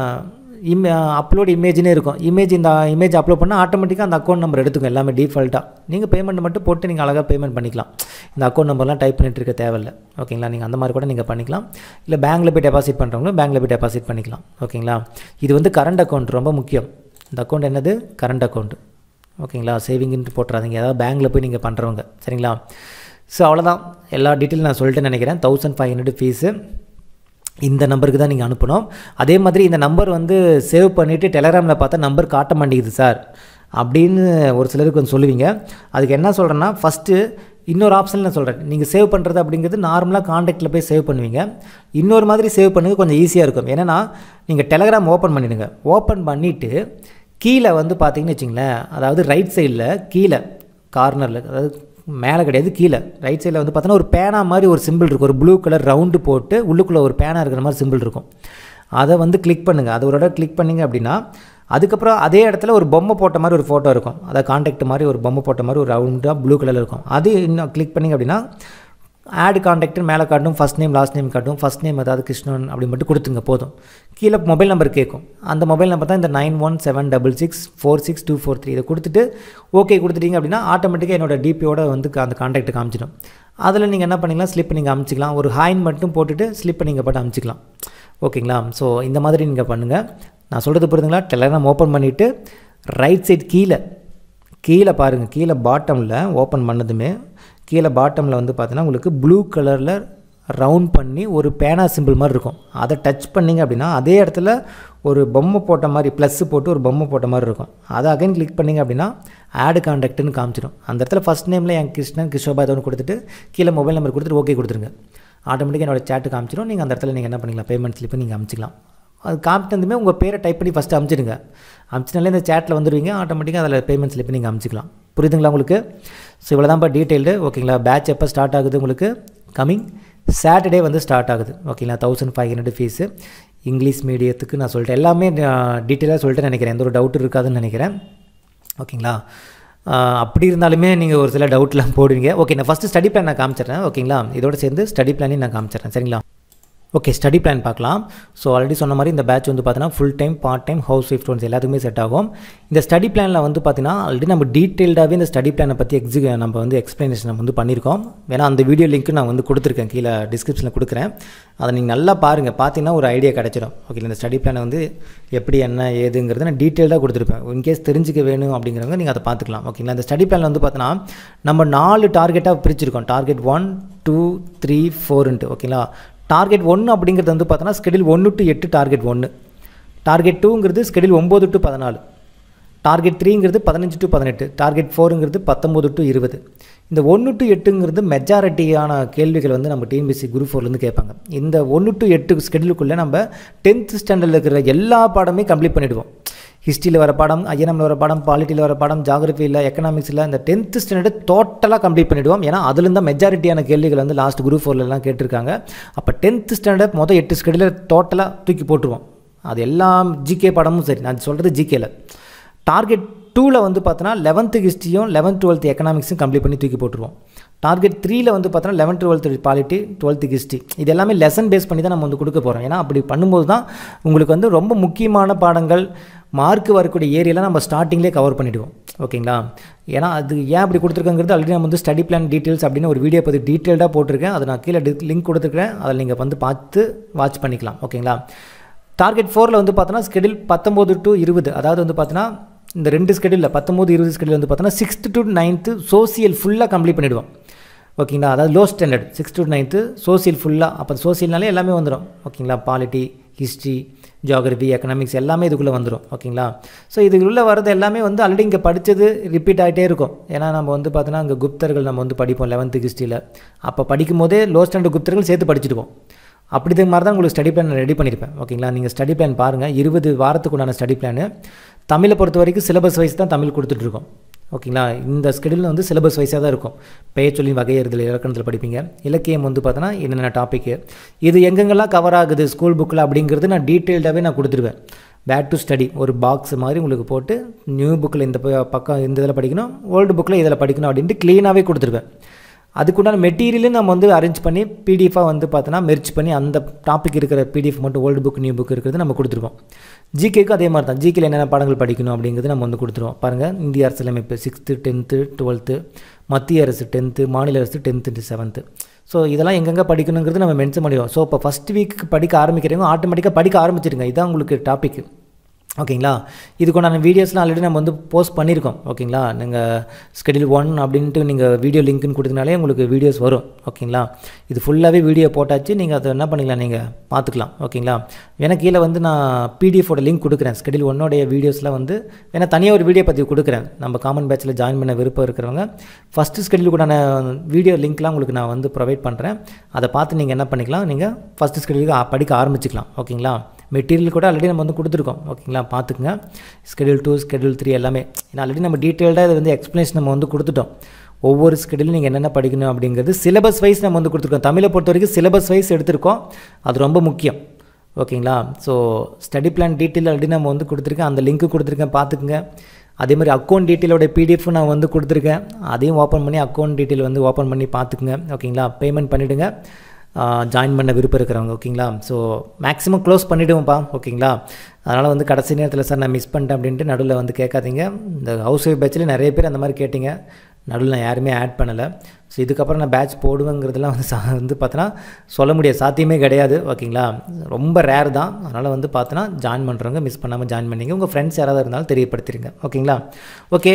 இம் அப்லோட் இமேஜ்னே இருக்கும் இமேஜ் இந்த இமேஜ் அப்லோட் பண்ணால் ஆட்டோமேட்டிக்காக அந்த அக்கௌண்ட் நம்பர் எடுத்துக்கும் எல்லாமே டிஃபால்ட்டாக நீங்கள் பேமெண்ட் மட்டும் போட்டு நீங்கள் அழகாக பேமெண்ட் பண்ணிக்கலாம் இந்த அக்கௌண்ட் நம்பர்லாம் டைப் பண்ணிட்டு இருக்க தேவையில்ல ஓகேங்களா நீங்கள் அந்த மாதிரி கூட நீங்கள் பண்ணிக்கலாம் இல்லை பேங்க்கில் போய் டெபாசிட் பண்ணுறவங்களும் பேங்க்கில் போய் டெபாசிட் பண்ணிக்கலாம் ஓகேங்களா இது வந்து கரண்ட் அக்கௌண்ட் ரொம்ப முக்கியம் இந்த அக்கௌண்ட் என்னது கரண்ட் அக்கௌண்ட் ஓகேங்களா சேவிங்னு போட்டுறாதீங்க ஏதாவது பேங்க்கில் போய் நீங்கள் பண்ணுறவங்க சரிங்களா ஸோ அவ்வளோதான் எல்லா டீட்டெயில் நான் சொல்லிட்டு நினைக்கிறேன் தௌசண்ட் ஃபைவ் ஹண்ட்ரட் ஃபீஸு இந்த நம்பருக்கு தான் நீங்கள் அனுப்பணும் அதே மாதிரி இந்த நம்பர் வந்து சேவ் பண்ணிவிட்டு டெலகிராமில் பார்த்தா நம்பர் காட்ட மாட்டேங்குது சார் அப்படின்னு ஒரு சிலருக்கு வந்து சொல்லுவீங்க அதுக்கு என்ன சொல்கிறேன்னா ஃபஸ்ட்டு இன்னொரு ஆப்ஷன் நான் சொல்கிறேன் நீங்கள் சேவ் பண்ணுறது அப்படிங்கிறது நார்மலாக காண்டாக்டில் போய் சேவ் பண்ணுவீங்க இன்னொரு மாதிரி சேவ் பண்ணுங்க கொஞ்சம் ஈஸியாக இருக்கும் ஏன்னா நீங்கள் டெலகிராம் ஓப்பன் பண்ணிவிடுங்க ஓப்பன் பண்ணிவிட்டு கீழே வந்து பார்த்தீங்கன்னு வச்சிங்களேன் அதாவது ரைட் சைடில் கீழே கார்னரில் அதாவது மேலே கிடையாது கீழே ரைட் சைடில் வந்து பார்த்தோன்னா ஒரு பேனா மாதிரி ஒரு சிம்பிள் இருக்கும் ஒரு ப்ளூ கலர் ரவுண்டு போட்டு உள்ளுக்குள்ளே ஒரு பேனா இருக்கிற மாதிரி சிம்பிள் இருக்கும் அதை வந்து கிளிக் பண்ணுங்கள் அது ஒரு இடம் கிளிக் பண்ணிங்க அப்படின்னா அதுக்கப்புறம் அதே இடத்துல ஒரு பொம்மை போட்ட மாதிரி ஒரு ஃபோட்டோ இருக்கும் அதை காண்டாக்ட் மாதிரி ஒரு பொம்மை போட்ட மாதிரி ஒரு ரவுண்டாக ப்ளூ கலரில் இருக்கும் அது இன்னும் கிளிக் பண்ணிங்க அப்படின்னா ஆட் காண்டாக்ட்னு மேலே காட்டும் ஃபஸ்ட் நேம் லாஸ்ட் நேம் காட்டும் ஃபஸ்ட் நேம் ஏதாவது கிருஷ்ணன் அப்படி மட்டும் கொடுத்துங்க போதும் கீழே மொபைல் நம்பர் கேட்கும் அந்த மொபைல் நம்பர் தான் இந்த nine one seven double six four six two four three இதை கொடுத்துட்டு ஓகே கொடுத்துட்டீங்க அப்படின்னா ஆட்டோமேட்டிக்காக என்னோட டிபியோட வந்து அந்த காண்டாக்ட் காமிச்சிடும் அதில் நீங்கள் என்ன பண்ணிக்கலாம் ஸ்லிப் நீங்கள் அமைச்சிக்கலாம் ஒரு ஹாயின் மட்டும் போட்டுட்டு ஸ்லிப்பை நீங்கள் போட்டு அமைச்சிக்கலாம் ஓகேங்களா ஸோ இந்த மாதிரி நீங்கள் பண்ணுங்கள் நான் சொல்கிறது புரியுதுங்களா டெலகிராம் ஓப்பன் பண்ணிவிட்டு ரைட் சைட் கீழே கீழே பாருங்கள் கீழே பாட்டமில் ஓப்பன் பண்ணதுமே கீழே பாட்டமில் வந்து பார்த்தீங்கன்னா உங்களுக்கு ப்ளூ கலரில் ரவுண்ட் பண்ணி ஒரு பேனா சிம்பிள் மாதிரி இருக்கும் அதை டச் பண்ணிங்க அப்படின்னா அதே இடத்துல ஒரு பொம்மை போட்ட மாதிரி ப்ளஸ்ஸு போட்டு ஒரு பொம்மை போட்ட மாதிரி இருக்கும் அதை அகைன் கிளிக் பண்ணிங்க அப்படின்னா ஆடு காண்டாக்ட்னு காமிச்சிடும் அந்த இடத்துல ஃபஸ்ட் நேமில் என் கிருஷ்ணன் கிஷோபா ஏதோ ஒன்று கொடுத்துட்டு கீழே மொபைல் நம்பர் கொடுத்துட்டு ஓகே கொடுத்துருங்க ஆட்டோமேட்டிக்காக என்னோட சேட்டு காமிச்சிடும் நீங்கள் அந்த இடத்துல நீங்கள் என்ன பண்ணிக்கலாம் பேமெண்ட் ஸ்லிப்பை நீங்கள் அமைச்சிக்கலாம் அது காமிட்டதுமே உங்கள் பேரை டைப் பண்ணி ஃபஸ்ட்டு அமுச்சிடுங்க அமுச்சினாலே இந்த சேட்டில் வந்துடுவீங்க ஆட்டோமேட்டிக்காக அதில் பேமெண்ட் ஸ்லிப்பை நீங்கள் அமுச்சிக்கலாம் புரியுதுங்களா உங்களுக்கு ஸோ இவ்வளோ தான்ப்பா டீட்டெயில்டு ஓகேங்களா பேட்ச் எப்போ ஸ்டார்ட் ஆகுது உங்களுக்கு கம்மிங் சாட்டர்டே வந்து ஸ்டார்ட் ஆகுது ஓகேங்களா thousand five hundred fees English மீடியத்துக்கு நான் சொல்லிட்டேன் எல்லாமே டீட்டெயிலாக சொல்லிட்டு நினைக்கிறேன் எந்த ஒரு டவுட் இருக்காதுன்னு நினைக்கிறேன் ஓகேங்களா அப்படி இருந்தாலுமே நீங்கள் ஒரு சில டவுட்லாம் போடுவீங்க ஓகே நான் ஃபஸ்ட்டு ஸ்டடி பிளான் நான் காமிச்சிடுறேன் ஓகேங்களா இதோட சேர்ந்து ஸ்டடி பிளானையும் நான் காமிச்சிடுறேன் சரிங்களா ஓகே ஸ்டடி பிளான் பார்க்கலாம் ஸோ ஆல்ரெடி சொன்ன மாதிரி இந்த பேட்ச் வந்து பார்த்தீங்கன்னா full time part time housewife students எல்லாத்துக்குமே செட் ஆகும் இந்த ஸ்டடி பிளானில் வந்து பார்த்தீங்கன்னா ஆல்ரெடி நம்ம டீட்டெயில்டாகவே இந்த ஸ்டடி பிளானை பற்றி எக்ஸி நம்ம வந்து எக்ஸ்ப்ளனேஷன் வந்து பண்ணியிருக்கோம் வேணா அந்த வீடியோ லிங்க் நான் வந்து கொடுத்துருக்கேன் கீழே டிஸ்கிரிப்ஷனில் கொடுக்குறேன் அதை நீங்கள் நல்லா பாருங்கள் பார்த்தீங்கன்னா ஒரு ஐடியா கிடச்சிடும் ஓகே இந்த ஸ்டடி பிளானை வந்து எப்படி என்ன ஏதுங்கிறத நான் டீட்டெயில்டாக கொடுத்துருப்பேன் இன்கேஸ் தெரிஞ்சுக்க வேணும் அப்படிங்கிறவங்க நீங்கள் அதை பார்த்துக்கலாம் ஓகேங்களா இந்த ஸ்டடி பிளானில் வந்து பார்த்தீங்கன்னா நம்ம நாலு டார்கெட்டாக பிரிச்சிருக்கோம் டார்கெட் ஒன் டூ த்ரீ ஃபோருன்ட்டு ஓகேங்களா டார்கெட் ஒன்று அப்படிங்கிறது வந்து பார்த்தோன்னா ஸ்கெடியூல் ஒன்று டு எட்டு டார்கெட் ஒன்று டார்கெட் டூங்கிறது ஸ்கெடியூல் ஒம்பது டு பதினாலு டார்கெட் த்ரீங்கிறது பதினஞ்சு டு பதினெட்டு டார்கெட் ஃபோருங்கிறது பத்தொம்போது டு இருபது இந்த ஒன்று டு எட்டுங்கிறது மெஜாரிட்டியான கேள்விகள் வந்து நம்ம டிஎன்பிசி குரூப் ஃபோர்லேருந்து கேட்பாங்க இந்த ஒன்று டு எட்டு ஸ்கெடியூலுக்குள்ளே நம்ம டென்த் ஸ்டாண்டர்டில் இருக்கிற எல்லா பாடமே கம்ப்ளீட் பண்ணிவிடுவோம் ஹிஸ்ட்ரியில் வர பாடம் ஐஎன்எம்ல வர பாடம் பாலிட்டியில் வர பாடம் ஜாகிரஃபியில் எக்கனாமிக்ஸில் இந்த டென்த்து ஸ்டாண்டர்டு டோட்டலாக கம்ப்ளீட் பண்ணிவிடுவோம் ஏன்னா அதுலேருந்து தான் மெஜாரிட்டியான கேள்விகள் வந்து லாஸ்ட் குரூப் ஃபோர்லலாம் கேட்டிருக்காங்க அப்போ டென்த்து ஸ்டாண்டர்ட் மொதல் எட்டு ஸ்கெடியூலில் டோட்டலாக தூக்கி போட்டுருவோம் அது எல்லாம் ஜிகே பாடமும் சரி நான் சொல்கிறது ஜிகேல டார்கெட் டூவில் வந்து பார்த்தோன்னா லெவன்த்து ஹிஸ்ட்ரியும் லெவன்த் டுவெல்த் எக்கனாமிக்ஸும் கம்ப்ளீட் பண்ணி தூக்கி போட்டுருவோம் டார்கெட் த்ரீல வந்து பார்த்தோன்னா eleventh twelfth polity twelfth history இது எல்லாமே லெசன் பேஸ் பண்ணி தான் நம்ம வந்து கொடுக்க போகிறோம் ஏன்னா அப்படி பண்ணும்போது தான் உங்களுக்கு வந்து ரொம்ப முக்கியமான பாடங்கள் மார்க் வரக்கூடிய ஏரியாலாம் நம்ம ஸ்டார்டிங்லேயே கவர் பண்ணிவிடுவோம் ஓகேங்களா ஏன்னா அது ஏன் அப்படி கொடுத்துருக்கங்கிறது ஆல்ரெடி நம்ம வந்து ஸ்டடி பிளான் டீட்டெயில்ஸ் அப்படின்னு ஒரு வீடியோ பற்றி டீட்டெயில்டாக போட்டிருக்கேன் அதை நான் கீழே லிங்க் கொடுத்துருக்கேன் அதில் நீங்கள் வந்து பார்த்து வாட்ச் பண்ணிக்கலாம் ஓகேங்களா டார்கெட் ஃபோரில் வந்து பார்த்தோன்னா ஸ்கெடியூல் பத்தொம்போது டு இருபது அதாவது வந்து பார்த்தோன்னா இந்த ரெண்டு ஸ்கெடியூலில் பத்தொம்போது இருபது ஸ்கெடியூல் வந்து பார்த்தோன்னா சிக்ஸ்த்து டு நைன்த்து சோசியல் ஃபுல்லாக கம்ப்ளீட் பண்ணிவிடுவோம் ஓகேங்களா அதாவது low standard six to ninth social ஃபுல்லாக அப்போ சோசியல்னாலே எல்லாமே வந்துடும் ஓகேங்களா பாலிட்டி ஹிஸ்ட்ரி ஜியாகிரபி எக்கனாமிக்ஸ் எல்லாமே இதுக்குள்ளே வந்துடும் ஓகேங்களா ஸோ இதுக்குள்ளே வரது எல்லாமே வந்து ஆல்ரெடி இங்கே படித்தது ரிப்பீட் ஆகிட்டே இருக்கும் ஏன்னா நம்ம வந்து பார்த்தோன்னா அங்கே குப்தர்கள் நம்ம வந்து படிப்போம் லெவன்த்து ஹிஸ்ட்ரியில் அப்போ படிக்கும் போதே லோ ஸ்டாண்டர்ட் குப்தர்கள் சேர்த்து படிச்சிருப்போம் அப்படி இது மாதிரி தான் உங்களுக்கு ஸ்டடி பிளான் ரெடி பண்ணியிருப்பேன் ஓகேங்களா நீங்கள் ஸ்டடி பிளான் பாருங்கள் இருபது வாரத்துக்கு உண்டான ஸ்டடி பிளானு தமிழை பொறுத்த வரைக்கும் சிலபஸ் வைஸ் தான் தமிழ் கொடுத்துட்ருக்கோம் ஓகேங்களா இந்த ஸ்கெடியூல் வந்து சிலபஸ் வைஸாக தான் இருக்கும் பெயர் சொல்லி வகையறுதல் இலக்கணத்தில் படிப்பீங்க இலக்கியம் வந்து பார்த்தோன்னா என்னென்ன டாப்பிக்கு இது எங்கெங்கெல்லாம் கவர் ஆகுது ஸ்கூல் புக்கில் அப்படிங்கிறது நான் டீட்டெயில்டாகவே நான் கொடுத்துருவேன் பேக் டு ஸ்டடி ஒரு பாக்ஸ் மாதிரி உங்களுக்கு போட்டு நியூ புக்கில் இந்த ப- பக்கம் இந்த இதில் படிக்கணும் ஓல்டு புக்கில் இதில் படிக்கணும் அப்படின்ட்டு க்ளீனாகவே கொடுத்துருவேன் அதுக்குண்டான மெட்டீரியலும் நம்ம வந்து அரேஞ்ச் பண்ணி பிடிஎஃபாக வந்து பார்த்தோன்னா மெர்ச் பண்ணி அந்த டாபிக் இருக்கிற பிடிஎஃப் மட்டும் ஓல்டு புக் நியூ புக் இருக்கிறது நம்ம கொடுத்துருவோம் ஜிகேக்கு அதே மாதிரி தான் ஜிகேல என்னென்ன பாடங்கள் படிக்கணும் அப்படிங்கிறது நம்ம வந்து கொடுத்துருவோம் பாருங்கள் இந்திய அரசியலமைப்பு சிக்ஸ்த்து டென்த்து டுவெல்த்து மத்திய அரசு டென்த்து மாநில அரசு டென்த்து செவன்த்து ஸோ இதெல்லாம் எங்கெங்கே படிக்கணுங்கிறது நம்ம மென்ஷன் பண்ணிடுவோம் ஸோ இப்போ ஃபஸ்ட் வீக்கு படிக்க ஆரம்பிக்கிறவங்க ஆட்டோமேட்டிக்காக படிக்க ஆரம்பிச்சிடுங்க இதான் உங்களுக்கு டாபிக் ஓகேங்களா இதுக்குண்டான வீடியோஸ்லாம் ஆல்ரெடி நம்ம வந்து போஸ்ட் பண்ணியிருக்கோம் ஓகேங்களா நீங்கள் ஸ்கெடியூல் ஒன் அப்படின்ட்டு நீங்கள் வீடியோ லிங்க்னு கொடுத்தனாலே உங்களுக்கு வீடியோஸ் வரும் ஓகேங்களா இது ஃபுல்லாகவே வீடியோ போட்டாச்சு நீங்கள் அதை என்ன பண்ணிக்கலாம் நீங்கள் பார்த்துக்கலாம் ஓகேங்களா எனக்கு கீழே வந்து நான் பிடிஎஃபோட லிங்க் கொடுக்குறேன் ஸ்கெடியூல் ஒன்னோடைய வீடியோஸ்லாம் வந்து ஏன்னா தனியாக ஒரு வீடியோ பதிவு கொடுக்குறேன் நம்ம காமன் பேட்சில் ஜாயின் பண்ண விருப்பம் இருக்கிறவங்க ஃபஸ்ட்டு ஸ்கெடியூலுக்குண்டான வீடியோ லிங்க்லாம் உங்களுக்கு நான் வந்து ப்ரொவைட் பண்ணுறேன் அதை பார்த்து நீங்கள் என்ன பண்ணிக்கலாம் நீங்கள் ஃபஸ்ட்டு ஸ்கெடியூலுக்கு படிக்க ஆரம்பிச்சிக்கலாம் ஓகேங்களா மெட்டீரியல் கூட ஆல்ரெடி நம்ம வந்து கொடுத்துருக்கோம் ஓகேங்களா பார்த்துக்குங்க ஸ்கெடியூல் டூ ஸ்கெடியூல் த்ரீ எல்லாமே ஏன்னா ஆல்ரெடி நம்ம டீட்டெயில்டாக இது வந்து எக்ஸ்ப்ளனேஷன் நம்ம வந்து கொடுத்துட்டோம் ஒவ்வொரு ஸ்கெடியூலும் நீங்கள் என்னென்ன படிக்கணும் அப்படிங்கிறது சிலபஸ் வைஸ் நம்ம வந்து கொடுத்துருக்கோம் தமிழை பொறுத்த வரைக்கும் சிலபஸ் வைஸ் எடுத்திருக்கோம் அது ரொம்ப முக்கியம் ஓகேங்களா so study plan detail already நம்ம வந்து கொடுத்துருக்கேன் அந்த லிங்க்கு கொடுத்துருக்கேன் பார்த்துக்குங்க அதே மாதிரி அக்கௌண்ட் டீட்டெயிலோட பிடிஎஃப் நான் வந்து கொடுத்துருக்கேன் அதையும் ஓப்பன் பண்ணி அக்கௌண்ட் டீட்டெயில் வந்து ஓப்பன் பண்ணி பார்த்துக்குங்க ஓகேங்களா பேமெண்ட் பண்ணிவிடுங்க ஜாயின் பண்ண விருப்பம் இருக்கிறவங்க ஓகேங்களா ஸோ மேக்ஸிமம் க்ளோஸ் பண்ணிவிடுவோம்ப்பா ஓகேங்களா அதனால் வந்து கடைசி நேரத்தில் சார் நான் மிஸ் பண்ணிட்டேன் அப்படின்ட்டு நடுவில் வந்து கேட்காதீங்க இந்த ஹவுஸ் ஒய்ஃப் பேட்சில் நிறைய பேர் அந்த மாதிரி கேட்டிங்க நடுவில் நான் யாருமே ஆட் பண்ணலை ஸோ இதுக்கப்புறம் நான் பேட்ச் போடுவேங்கிறதுலாம் வந்து சா வந்து பார்த்தோன்னா சொல்ல முடியாது சாத்தியமே கிடையாது ஓகேங்களா ரொம்ப ரேர் தான் அதனால் வந்து பார்த்தோன்னா ஜாயின் பண்ணுறவங்க மிஸ் பண்ணாமல் ஜாயின் பண்ணிங்க உங்கள் ஃப்ரெண்ட்ஸ் யாராவது இருந்தாலும் தெரியப்படுத்திடுங்க ஓகேங்களா ஓகே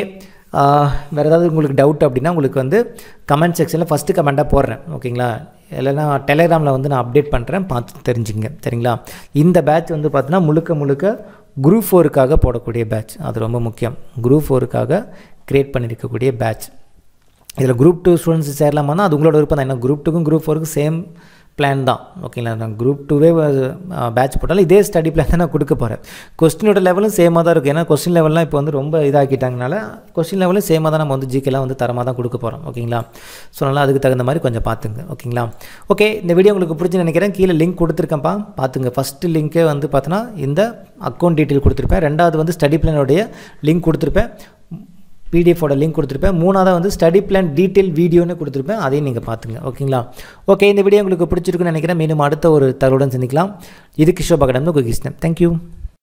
வேறு ஏதாவது உங்களுக்கு டவுட் அப்படின்னா உங்களுக்கு வந்து கமெண்ட் செக்ஷனில் ஃபஸ்ட்டு கமெண்ட்டாக போடுறேன் ஓகேங்களா இல்லைன்னா டெலிகிராமில் வந்து நான் அப்டேட் பண்ணுறேன் பார்த்து தெரிஞ்சுங்க சரிங்களா இந்த பேட்ச் வந்து பார்த்தீங்கன்னா முழுக்க முழுக்க குரூப் ஃபோருக்காக போடக்கூடிய பேட்ச் அது ரொம்ப முக்கியம் குரூப் ஃபோருக்காக க்ரியேட் பண்ணியிருக்கக்கூடிய பேட்ச் இதில் குரூப் டூ ஸ்டூடெண்ட்ஸ் சேரலாமா அது உங்களோட விருப்பம் தான் ஏன்னா குரூப் டூக்கும் குரூப் ஃபோருக்கும் சேம் பிளான் தான் ஓகேங்களா நான் குரூப் டூவே பேட்ச் போட்டாலும் இதே ஸ்டடி பிளான் தான் நான் கொடுக்க போகிறேன் கொஸ்டினோட லெவலும் சேமாக தான் இருக்கும் ஏன்னா கொஸ்டின் லெவல்லாம் இப்போ வந்து ரொம்ப இதாக்கிட்டாங்கனால கொஸ்டின் லெவலும் சேமாக தான் நம்ம வந்து ஜிகேலாம் வந்து தரமாக தான் கொடுக்க போகிறோம் ஓகேங்களா ஸோ நல்லா அதுக்கு தகுந்த மாதிரி கொஞ்சம் பார்த்துங்க ஓகேங்களா ஓகே இந்த வீடியோ உங்களுக்கு பிடிச்சி நினைக்கிறேன் கீழே லிங்க் கொடுத்துருக்கேன்ப்பா பார்த்துங்க ஃபஸ்ட்டு லிங்க்கே வந்து பார்த்தோன்னா இந்த அக்கௌண்ட் டீட்டெயில் கொடுத்துருப்பேன் ரெண்டாவது வந்து ஸ்டடி பிளானோடைய லிங்க் கொடுத்துருப்பேன் பிடிஎஃபோட லிங்க் கொடுத்துருப்பேன் மூணாவது வந்து ஸ்டடி பிளான் டீட்டெயில் வீடியோன்னு கொடுத்துருப்பேன் அதையும் நீங்கள் பார்த்துங்க ஓகேங்களா ஓகே இந்த வீடியோ உங்களுக்கு பிடிச்சிருக்குன்னு நினைக்கிறேன் மீண்டும் அடுத்த ஒரு தகவலுடன் சந்திக்கலாம் இது கிஷோபா கடந்து உங்கள் கிருஷ்ணன் தேங்க்யூ